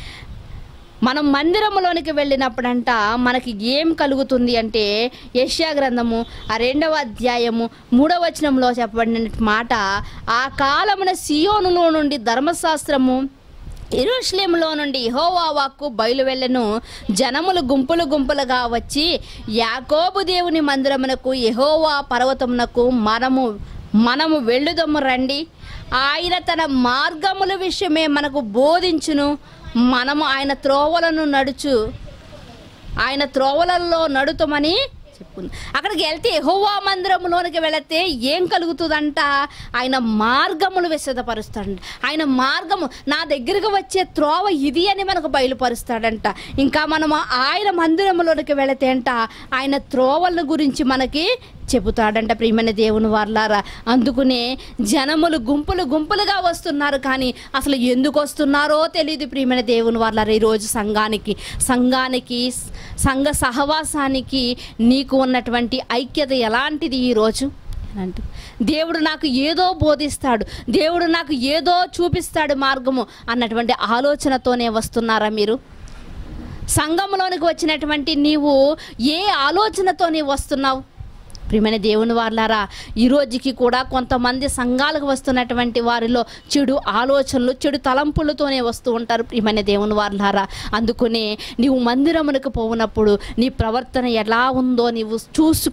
మనం మందిరములోనికి వెళ్ళినప్పుడంట మనకి ఏం కలుగుతుంది అంటే యష్యా గ్రంథము ఆ రెండవ అధ్యాయము మూడవ వచనంలో చెప్పబడిన మాట ఆ కాలమున సియోనులో నుండి ధర్మశాస్త్రము ఎరుషలేములో నుండి యెహోవా వాక్కు బయలు వెళ్ళను జనములు గుంపులు గుంపులుగా వచ్చి యాకోబు దేవుని మందిరమునకు యెహోవా పర్వతమునకు మనము మనము వెళ్ళుదము రండి ఆయన తన మార్గముల విషయమే మనకు బోధించును మనము ఆయన త్రోవలను నడుచు ఆయన త్రోవలలో నడుతామని చెప్పుంది అక్కడికి వెళ్తే యెహోవా మందిరంలోనికి వెళితే ఏం కలుగుతుందంట ఆయన మార్గములు విశదపరుస్తాడంట ఆయన మార్గము నా దగ్గరకు వచ్చే త్రోవ ఇది అని మనకు బయలుపరుస్తాడంట ఇంకా మనము ఆయన మందిరంలోనికి వెళితే అంట ఆయన త్రోవల గురించి మనకి చెబుతాడంట ప్రియమైన దేవుని వార్లారా అందుకునే జనములు గుంపులు గుంపులుగా వస్తున్నారు కానీ అసలు ఎందుకు వస్తున్నారో తెలియదు ప్రియమైన దేవుని వార్లారా ఈరోజు సంఘానికి సంఘానికి సంఘ సహవాసానికి నీకు ఉన్నటువంటి ఐక్యత ఎలాంటిది ఈరోజు ఎలాంటిది? దేవుడు నాకు ఏదో బోధిస్తాడు దేవుడు నాకు ఏదో చూపిస్తాడు మార్గము అన్నటువంటి ఆలోచనతోనే వస్తున్నారా మీరు సంఘంలోనికి వచ్చినటువంటి నీవు ఏ ఆలోచనతో నీవు వస్తున్నావు ప్రియమైన దేవుని వార్లారా ఈ రోజుకి కూడా కొంతమంది సంఘాలకు వస్తున్నటువంటి వారిలో చెడు ఆలోచనలు చెడు తలంపులతోనే వస్తూ ఉంటారు ప్రియమైన దేవుని వార్లారా అందుకనే నీవు మందిరమునకు పోవునప్పుడు నీ ప్రవర్తన ఎలా ఉందో నీవు చూసుకో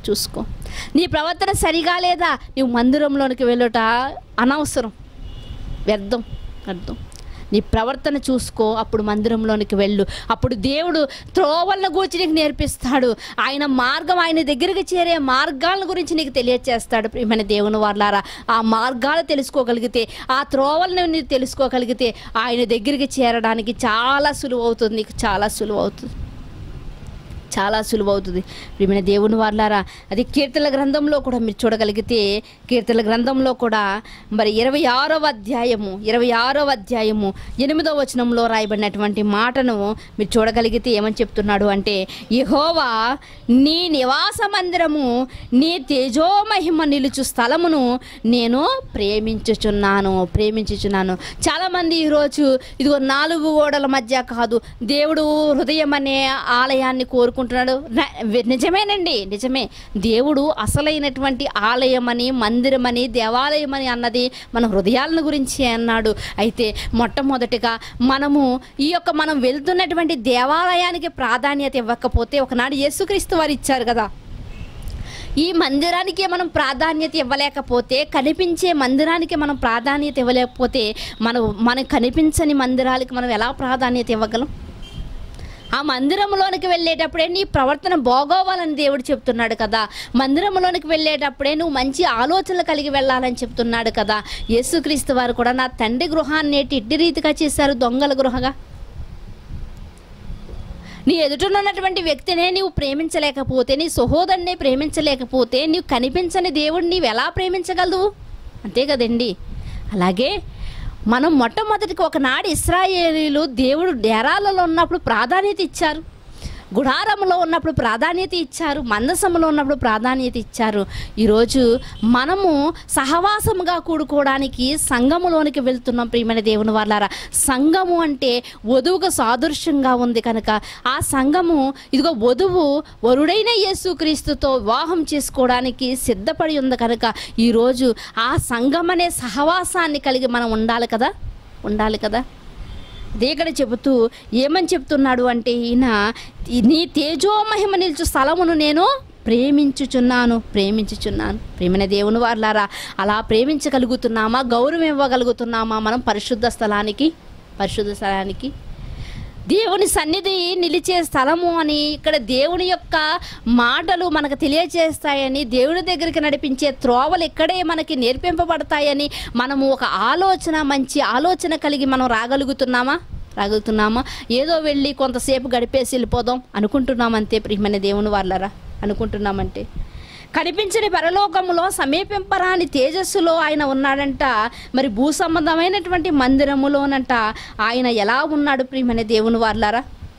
చూసుకో నీ ప్రవర్తన సరిగా లేదా నువ్వు మందిరంలోనికి వెళ్ళుట అనవసరం వ్యర్థం వ్యర్థం నీ ప్రవర్తన చూసుకో అప్పుడు మందిరంలోనికి వెళ్ళు అప్పుడు దేవుడు త్రోవలను గూర్చి నీకు నేర్పిస్తాడు ఆయన మార్గం ఆయన దగ్గరికి చేరే మార్గాల గురించి నీకు తెలియచేస్తాడు ప్రియమైన దేవుని వాళ్ళారా ఆ మార్గాలు తెలుసుకోగలిగితే ఆ త్రోవలను నీకు తెలుసుకోగలిగితే ఆయన దగ్గరికి చేరడానికి చాలా సులువు అవుతుంది నీకు చాలా సులువు అవుతుంది చాలా సులువు అవుతుంది ప్రియమైన దేవుని వాళ్ళారా అది కీర్తన గ్రంథంలో కూడా మీరు చూడగలిగితే కీర్తన గ్రంథంలో కూడా మరి ఇరవై ఆరవ అధ్యాయము ఇరవై ఆరవ అధ్యాయము ఎనిమిదవ వచనంలో రాయబడినటువంటి మాటను మీరు చూడగలిగితే ఏమని చెప్తున్నాడు అంటే యహోవా నీ నివాస మందిరము నీ తేజోమహిమ నిలుచు స్థలమును నేను ప్రేమించుచున్నాను ప్రేమించుచున్నాను చాలామంది ఈరోజు ఇదిగో నాలుగు గోడల మధ్య కాదు దేవుడు హృదయం అనే ఆలయాన్ని కోరుకుంటున్నాడు న- నిజమేనండి నిజమే దేవుడు అసలైనటువంటి ఆలయం అని మందిరం అని దేవాలయం అని అన్నది మన హృదయాలను గురించి అన్నాడు అయితే మొట్టమొదటిగా మనము ఈ యొక్క మనం వెళ్తున్నటువంటి దేవాలయానికి ప్రాధాన్యత ఇవ్వకపోతే ఒకనాడు యేసుక్రీస్తు వారు ఇచ్చారు కదా ఈ మందిరానికి మనం ప్రాధాన్యత ఇవ్వలేకపోతే కనిపించే మందిరానికి మనం ప్రాధాన్యత ఇవ్వలేకపోతే మనం మనకు కనిపించని మందిరాలకి మనం ఎలా ప్రాధాన్యత ఇవ్వగలం ఆ మందిరంలోనికి వెళ్ళేటప్పుడే నీ ప్రవర్తన బాగోవాలని దేవుడు చెప్తున్నాడు కదా మందిరంలోనికి వెళ్ళేటప్పుడే నువ్వు మంచి ఆలోచనలు కలిగి వెళ్ళాలని చెప్తున్నాడు కదా యేసుక్రీస్తు వారు కూడా నా తండ్రి గృహాన్ని ఏంటి ఇట్టి రీతిగా చేశారు దొంగల గృహగా నీ ఎదుటనున్నటువంటి వ్యక్తినే నీవు ప్రేమించలేకపోతే నీ సహోదరునే ప్రేమించలేకపోతే నీవు కనిపించని దేవుడిని నీవు ఎలా ప్రేమించగలవు అంతే కదండి అలాగే మనం మొట్టమొదటికి ఒకనాడు ఇస్రాయేలీలు దేవుడు డేరాలలో ఉన్నప్పుడు ప్రాధాన్యత ఇచ్చారు గుడారంలో ఉన్నప్పుడు ప్రాధాన్యత ఇచ్చారు మందసములో ఉన్నప్పుడు ప్రాధాన్యత ఇచ్చారు ఈరోజు మనము సహవాసముగా కూడుకోవడానికి సంఘములోనికి వెళ్తున్నాం ప్రియమైన దేవుని వాళ్ళారా సంఘము అంటే వధువుకు సాదృశ్యంగా ఉంది కనుక ఆ సంఘము ఇదిగో వధువు వరుడైన యేసుక్రీస్తుతో వివాహం చేసుకోవడానికి సిద్ధపడి ఉంది కనుక ఈరోజు ఆ సంఘం అనే సహవాసాన్ని కలిగి మనం ఉండాలి కదా ఉండాలి కదా అదే ఇక్కడ చెబుతూ ఏమని చెప్తున్నాడు అంటే ఈయన "ఈ నీ తేజోమహిమ నిలుచు స్థలమును నేను ప్రేమించుచున్నాను ప్రేమించుచున్నాను ప్రేమైన దేవుని వార్లారా అలా ప్రేమించగలుగుతున్నామా గౌరవం ఇవ్వగలుగుతున్నామా మనం పరిశుద్ధ స్థలానికి పరిశుద్ధ స్థలానికి దేవుని సన్నిధి నిలిచే స్థలము అని ఇక్కడ దేవుని యొక్క మాటలు మనకు తెలియజేస్తాయని దేవుని దగ్గరికి నడిపించే త్రోవలు ఇక్కడే మనకి నేర్పింపబడతాయని మనము ఒక ఆలోచన మంచి ఆలోచన కలిగి మనం రాగలుగుతున్నామా రాగలుగుతున్నామా ఏదో వెళ్ళి కొంతసేపు గడిపేసి వెళ్ళిపోదాం అనుకుంటున్నామంతే ప్రియమైన దేవుని వాళ్ళరా అనుకుంటున్నామంటే కనిపించని పరలోకములో సమీపింపరాని తేజస్సులో ఆయన ఉన్నాడంట మరి భూ సంబంధమైనటువంటి మందిరములోనంట ఆయన ఎలా ఉన్నాడు ప్రియమైన దేవుని వాళ్ళారా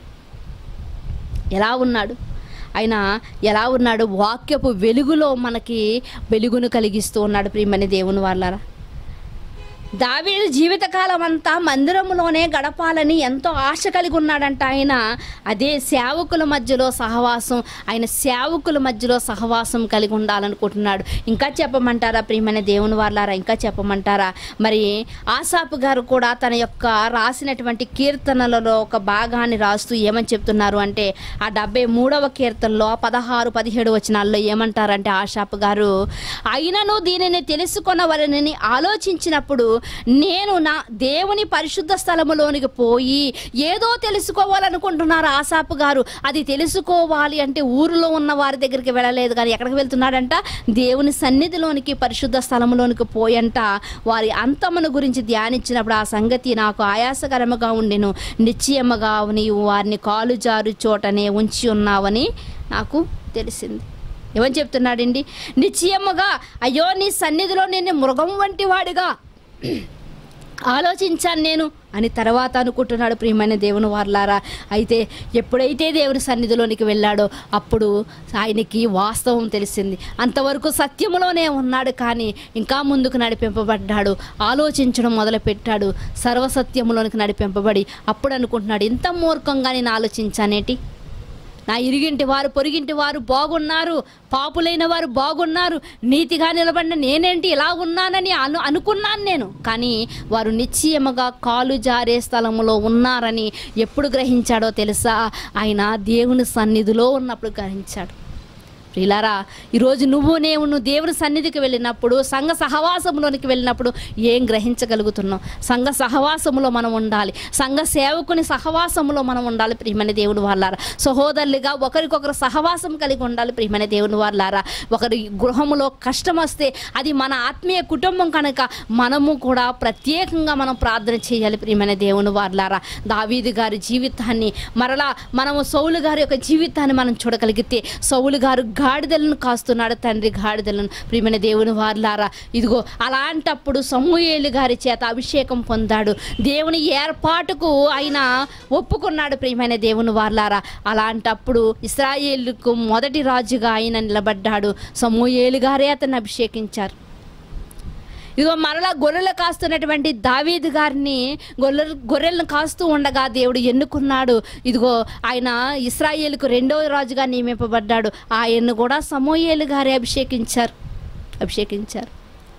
ఎలా ఉన్నాడు ఆయన ఎలా ఉన్నాడు వాక్యపు వెలుగులో మనకి వెలుగును కలిగిస్తూ ఉన్నాడు ప్రియమైన దేవుని వాళ్ళారా దావీదు జీవితకాలం అంతా మందిరంలోనే గడపాలని ఎంతో ఆశ కలిగి ఉన్నాడంట ఆయన అదే సేవకుల మధ్యలో సహవాసం ఆయన సేవకుల మధ్యలో సహవాసం కలిగి ఉండాలనుకుంటున్నాడు ఇంకా చెప్పమంటారా ప్రియమైన దేవుని వాళ్ళారా ఇంకా చెప్పమంటారా మరి ఆసాపు గారు కూడా తన యొక్క రాసినటువంటి కీర్తనలలో ఒక భాగాన్ని రాస్తూ ఏమని చెప్తున్నారు అంటే ఆ డెబ్బై మూడవ కీర్తనలో పదహారు పదిహేడు వచనాల్లో ఏమంటారంటే ఆశాపు గారు అయినను దీనిని తెలుసుకొనవలనని ఆలోచించినప్పుడు నేను నా దేవుని పరిశుద్ధ స్థలములోనికి పోయి ఏదో తెలుసుకోవాలనుకుంటున్నారు ఆసాపు గారు అది తెలుసుకోవాలి అంటే ఊరిలో ఉన్న వారి దగ్గరికి వెళ్ళలేదు కానీ ఎక్కడికి వెళ్తున్నాడంట దేవుని సన్నిధిలోనికి పరిశుద్ధ స్థలములోనికి పోయంట వారి అంతమును గురించి ధ్యానించినప్పుడు ఆ సంగతి నాకు ఆయాసకరముగా ఉండెను నిశ్చయముగా నీవు వారిని కాలు జారు చోటనే ఉంచి ఉన్నావని నాకు తెలిసింది ఏమని చెప్తున్నాడండి నిశ్చయముగా అయ్యో నీ సన్నిధిలో నేను మృగం వంటి వాడిగా ఆలోచించాను నేను అని తర్వాత అనుకుంటున్నాడు ప్రియమైన దేవుని వార్లారా అయితే ఎప్పుడైతే దేవుని సన్నిధిలోనికి వెళ్ళాడో అప్పుడు ఆయనకి వాస్తవం తెలిసింది అంతవరకు సత్యములోనే ఉన్నాడు కానీ ఇంకా ముందుకు నడిపింపబడ్డాడు ఆలోచించడం మొదలుపెట్టాడు సర్వసత్యములోనికి నడిపింపబడి అప్పుడు అనుకుంటున్నాడు ఇంత మూర్ఖంగా నేను ఆలోచించానేటి నా ఇరిగింటి వారు పొరిగింటి వారు బాగున్నారు పాపులైన వారు బాగున్నారు నీతిగా నిలబడిన నేనేంటి ఇలా ఉన్నానని అను అనుకున్నాను నేను కానీ వారు నిశ్చయముగా కాలు జారే స్థలములో ఉన్నారని ఎప్పుడు గ్రహించాడో తెలుసా ఆయన దేవుని సన్నిధిలో ఉన్నప్పుడు గ్రహించాడు ప్రిలారా ఈరోజు నువ్వు నేను నువ్వు దేవుని సన్నిధికి వెళ్ళినప్పుడు సంఘ సహవాసంలోనికి వెళ్ళినప్పుడు ఏం గ్రహించగలుగుతున్నావు సంఘ సహవాసములో మనం ఉండాలి సంఘ సేవకుని సహవాసములో మనం ఉండాలి ప్రియమైన దేవుని వాళ్ళారా సహోదరులుగా ఒకరికొకరు సహవాసం కలిగి ఉండాలి ప్రియమైన దేవుని వాళ్ళారా ఒకరి గృహములో కష్టం వస్తే అది మన ఆత్మీయ కుటుంబం కనుక మనము కూడా ప్రత్యేకంగా మనం ప్రార్థన చేయాలి ప్రియమైన దేవుని వాళ్ళారా దావీదు గారి జీవితాన్ని మరలా మనము సౌలు గారి యొక్క జీవితాన్ని మనం చూడగలిగితే సౌలు గారు గాడిదలను కాస్తున్నాడు తండ్రి గాడిదలను ప్రియమైన దేవుని వార్లారా ఇదిగో అలాంటప్పుడు సమూయేలు గారి చేత అభిషేకం పొందాడు దేవుని ఏర్పాటుకు ఆయన ఒప్పుకున్నాడు ప్రియమైన దేవుని వార్లారా అలాంటప్పుడు ఇస్రాయేలుకు మొదటి రాజుగా ఆయన నిలబడ్డాడు సమూయేలు గారే అతన్ని అభిషేకించారు ఇదిగో మరలా గొర్రెలు కాస్తున్నటువంటి దావీదు గారిని గొర్రెలు గొర్రెలను కాస్తూ ఉండగా దేవుడు ఎన్నుకున్నాడు ఇదిగో ఆయన ఇస్రాయేలుకు రెండవ రాజుగా నియమింపబడ్డాడు ఆయన్ను కూడా సమూయేలు గారే అభిషేకించారు అభిషేకించారు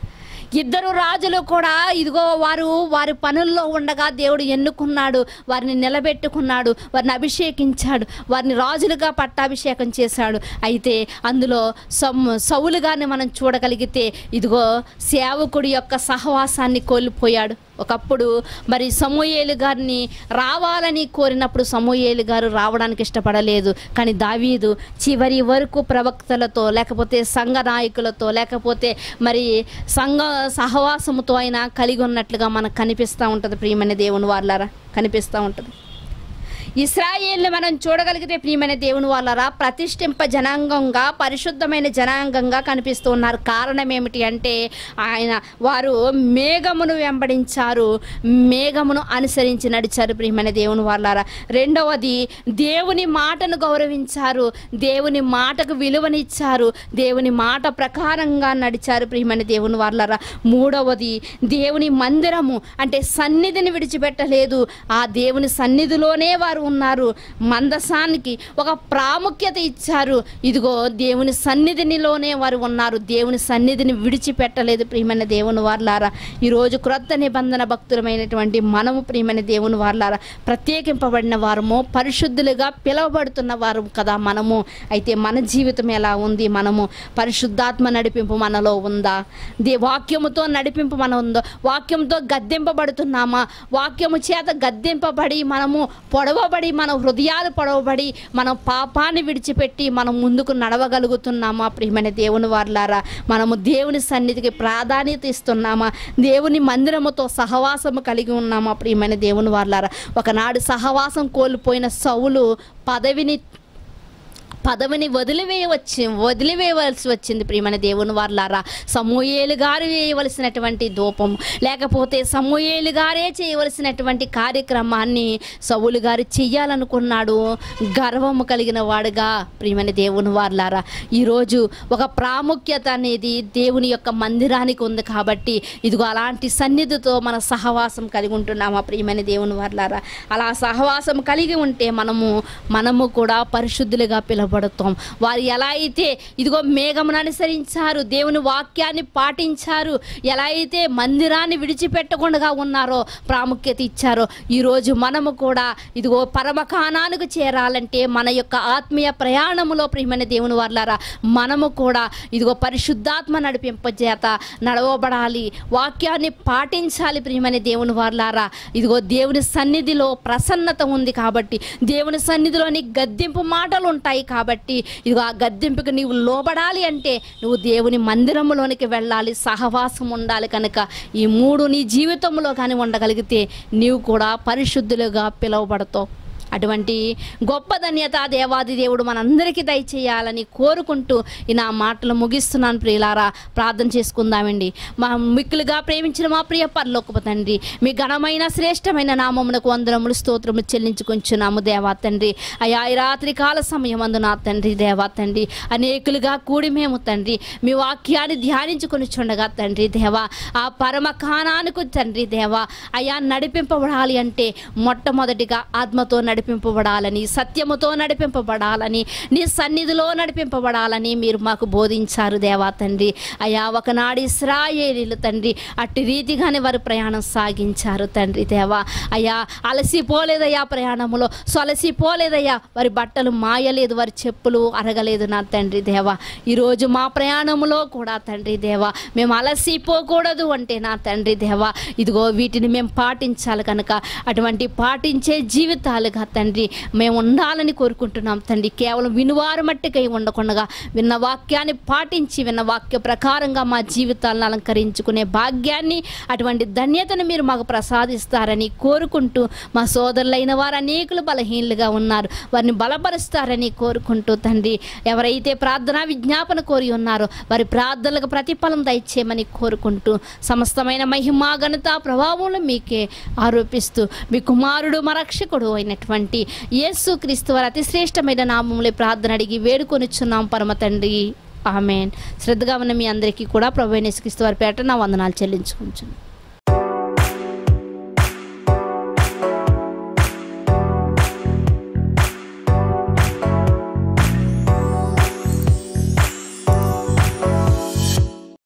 ఇద్దరు రాజులు కూడా ఇదిగో వారు వారి పనుల్లో ఉండగా దేవుడు ఎన్నుకున్నాడు వారిని నిలబెట్టుకున్నాడు వారిని అభిషేకించాడు వారిని రాజులుగా పట్టాభిషేకం చేశాడు అయితే అందులో సమ్ సౌలుగాని మనం చూడగలిగితే ఇదిగో సేవకుడి యొక్క సహవాసాన్ని కోల్పోయాడు ఒకప్పుడు మరి సమూయేలు గారిని రావాలని కోరినప్పుడు సమూయేలు గారు రావడానికి ఇష్టపడలేదు కానీ దావీదు చివరి వరకు ప్రవక్తలతో లేకపోతే సంఘ నాయకులతో లేకపోతే మరి సంఘ సహవాసముతో అయినా కలిగి ఉన్నట్లుగా మనకు కనిపిస్తూ ఉంటుంది ప్రియమైన దేవుని వాళ్ళారా కనిపిస్తూ ఉంటుంది ఇస్రాయేల్ని మనం చూడగలిగితే ప్రియమైన దేవుని వాళ్ళరా ప్రతిష్ఠింప జనాంగంగా పరిశుద్ధమైన జనాంగంగా కనిపిస్తూ ఉన్నారు కారణం ఏమిటి అంటే ఆయన వారు మేఘమును వెంబడించారు మేఘమును అనుసరించి నడిచారు ప్రియమైన దేవుని వాళ్ళారా రెండవది దేవుని మాటను గౌరవించారు దేవుని మాటకు విలువనిచ్చారు దేవుని మాట ప్రకారంగా నడిచారు ప్రియమైన దేవుని వాళ్ళారా మూడవది దేవుని మందిరము అంటే సన్నిధిని విడిచిపెట్టలేదు ఆ దేవుని సన్నిధిలోనే వారు ఉన్నారు మందసానికి ఒక ప్రాముఖ్యత ఇచ్చారు ఇదిగో దేవుని సన్నిధినిలోనే వారు ఉన్నారు దేవుని సన్నిధిని విడిచిపెట్టలేదు ప్రియమైన దేవుని వార్లారా ఈరోజు క్రొత్త నిబంధన భక్తులమైనటువంటి మనము ప్రియమైన దేవుని వార్లారా ప్రత్యేకింపబడిన వారము పరిశుద్ధులుగా పిలువబడుతున్న వారు కదా మనము అయితే మన జీవితం ఎలా ఉంది మనము పరిశుద్ధాత్మ నడిపింపు మనలో ఉందా దే వాక్యముతో నడిపింపు మన ఉందో వాక్యంతో గద్దెంపబడుతున్నామా వాక్యము చేత గద్దెంపబడి మనము పొడవబడి మన హృదయాలు పొడవబడి మనం పాపాన్ని విడిచిపెట్టి మనం ముందుకు నడవగలుగుతున్నామా ప్రియమైన దేవుని వార్లారా మనము దేవుని సన్నిధికి ప్రాధాన్యత ఇస్తున్నామా దేవుని మందిరముతో సహవాసము కలిగి ఉన్నామా ప్రియమైన దేవుని వార్లారా ఒకనాడు సహవాసం కోల్పోయిన సౌలు పదవిని పదవిని వదిలివేయవచ్చి వదిలివేయవలసి వచ్చింది ప్రియమైన దేవుని వార్లారా సమూయేలు గారు వేయవలసినటువంటి ధూపం లేకపోతే సమూయేలు గారే చేయవలసినటువంటి కార్యక్రమాన్ని సౌలు గారు చెయ్యాలనుకున్నాడు గర్వము కలిగిన వాడుగా ప్రియమైన దేవుని వార్లారా ఈరోజు ఒక ప్రాముఖ్యత అనేది దేవుని యొక్క మందిరానికి ఉంది కాబట్టి ఇదిగో అలాంటి సన్నిధితో మన సహవాసం కలిగి ఉంటున్నామా ప్రియమైన దేవుని వార్లారా అలా సహవాసం కలిగి ఉంటే మనము మనము కూడా పరిశుద్ధులుగా పిలవబడతాం వారు ఎలా అయితే ఇదిగో మేఘమును అనుసరించారు దేవుని వాక్యాన్ని పాటించారు ఎలా అయితే మందిరాన్ని విడిచిపెట్టకుండా ఉన్నారో ప్రాముఖ్యత ఇచ్చారో ఈరోజు మనము కూడా ఇదిగో పరమకాణానికి చేరాలంటే మన యొక్క ఆత్మీయ ప్రయాణములో ప్రియమైన దేవుని వాళ్ళారా మనము కూడా ఇదిగో పరిశుద్ధాత్మ నడిపింపజేత నడవబడాలి వాక్యాన్ని పాటించాలి ప్రియమైన దేవుని వాళ్ళారా ఇదిగో దేవుని సన్నిధిలో ప్రసన్నత ఉంది కాబట్టి దేవుని సన్నిధిలోని గద్దెంపు మాటలు ఉంటాయి కాబట్టి ఇదిగో ఆ గద్దెంపుకి నీవు లోబడాలి అంటే నువ్వు దేవుని మందిరములోనికి వెళ్ళాలి సహవాసం ఉండాలి కనుక ఈ మూడు నీ జీవితంలో కానీ ఉండగలిగితే నీవు కూడా పరిశుద్ధులుగా పిలువబడతావు అటువంటి గొప్ప ధన్యత దేవాది దేవుడు మనందరికీ దయచేయాలని కోరుకుంటూ ఈ నా మాటలు ముగిస్తున్నాను ప్రియులారా ప్రార్థన చేసుకుందామండి మా మిక్కులుగా ప్రేమించిన మా ప్రియ పరలోకపు తండ్రి మీ ఘనమైన శ్రేష్టమైన నామమునకు వందనములు స్తోత్రములు చెల్లించుకొంచున్నాము దేవా తండ్రి అయా ఈ రాత్రి కాల సమయం అందు నా తండ్రి దేవా తండ్రి అనేకులుగా కూడి మేము తండ్రి మీ వాక్యాన్ని ధ్యానించుకొని చుండగా తండ్రి దేవా ఆ పరమ కాణానికి తండ్రి దేవా అయా నడిపింపబడాలి అంటే మొట్టమొదటిగా ఆత్మతో నడిపింపబడాలని సత్యముతో నడిపింపబడాలని నీ సన్నిధిలో నడిపింపబడాలని మీరు మాకు బోధించారు దేవా తండ్రి అయా ఒకనాడు ఇస్రాయేలీలు తండ్రి అట్టి రీతిగానే వారి ప్రయాణం సాగించారు తండ్రి దేవా అయ్యా అలసిపోలేదయ్యా ప్రయాణములో సొలసిపోలేదయ్యా వారి బట్టలు మాయలేదు వారి చెప్పులు అరగలేదు నా తండ్రి దేవా ఈరోజు మా ప్రయాణములో కూడా తండ్రి దేవా మేము అలసిపోకూడదు అంటే నా తండ్రి దేవా ఇదిగో వీటిని మేము పాటించాలి కనుక అటువంటి పాటించే జీవితాలుగా తండ్రి మేము ఉండాలని కోరుకుంటున్నాం తండ్రి కేవలం వినువారు మట్టుకై ఉండకుండా విన్న వాక్యాన్ని పాటించి విన్న వాక్య ప్రకారంగా మా జీవితాలను అలంకరించుకునే భాగ్యాన్ని అటువంటి ధన్యతను మీరు మాకు ప్రసాదిస్తారని కోరుకుంటూ మా సోదరులైన వారు అనేకులు బలహీనులుగా ఉన్నారు వారిని బలపరుస్తారని కోరుకుంటూ తండ్రి ఎవరైతే ప్రార్థనా విజ్ఞాపన కోరి ఉన్నారో వారి ప్రార్థనలకు ప్రతిఫలం దయచేయమని కోరుకుంటూ సమస్తమైన మహిమా ఘనత ప్రభావములు మీకే ఆరోపిస్తూ మీ కుమారుడు మా రక్షకుడు అయినటువంటి యేసు క్రీస్తు వారి అతి శ్రేష్టమైన నామములే ప్రార్థన అడిగి వేడుకొనిచున్నాం పరమ తండ్రి ఆమెన్ శ్రద్ధగా ఉన్న మీ అందరికీ కూడా ప్రభు యేసుక్రీస్తు వారి పేట నా వందనాలు చెల్లించుకుంటున్నాను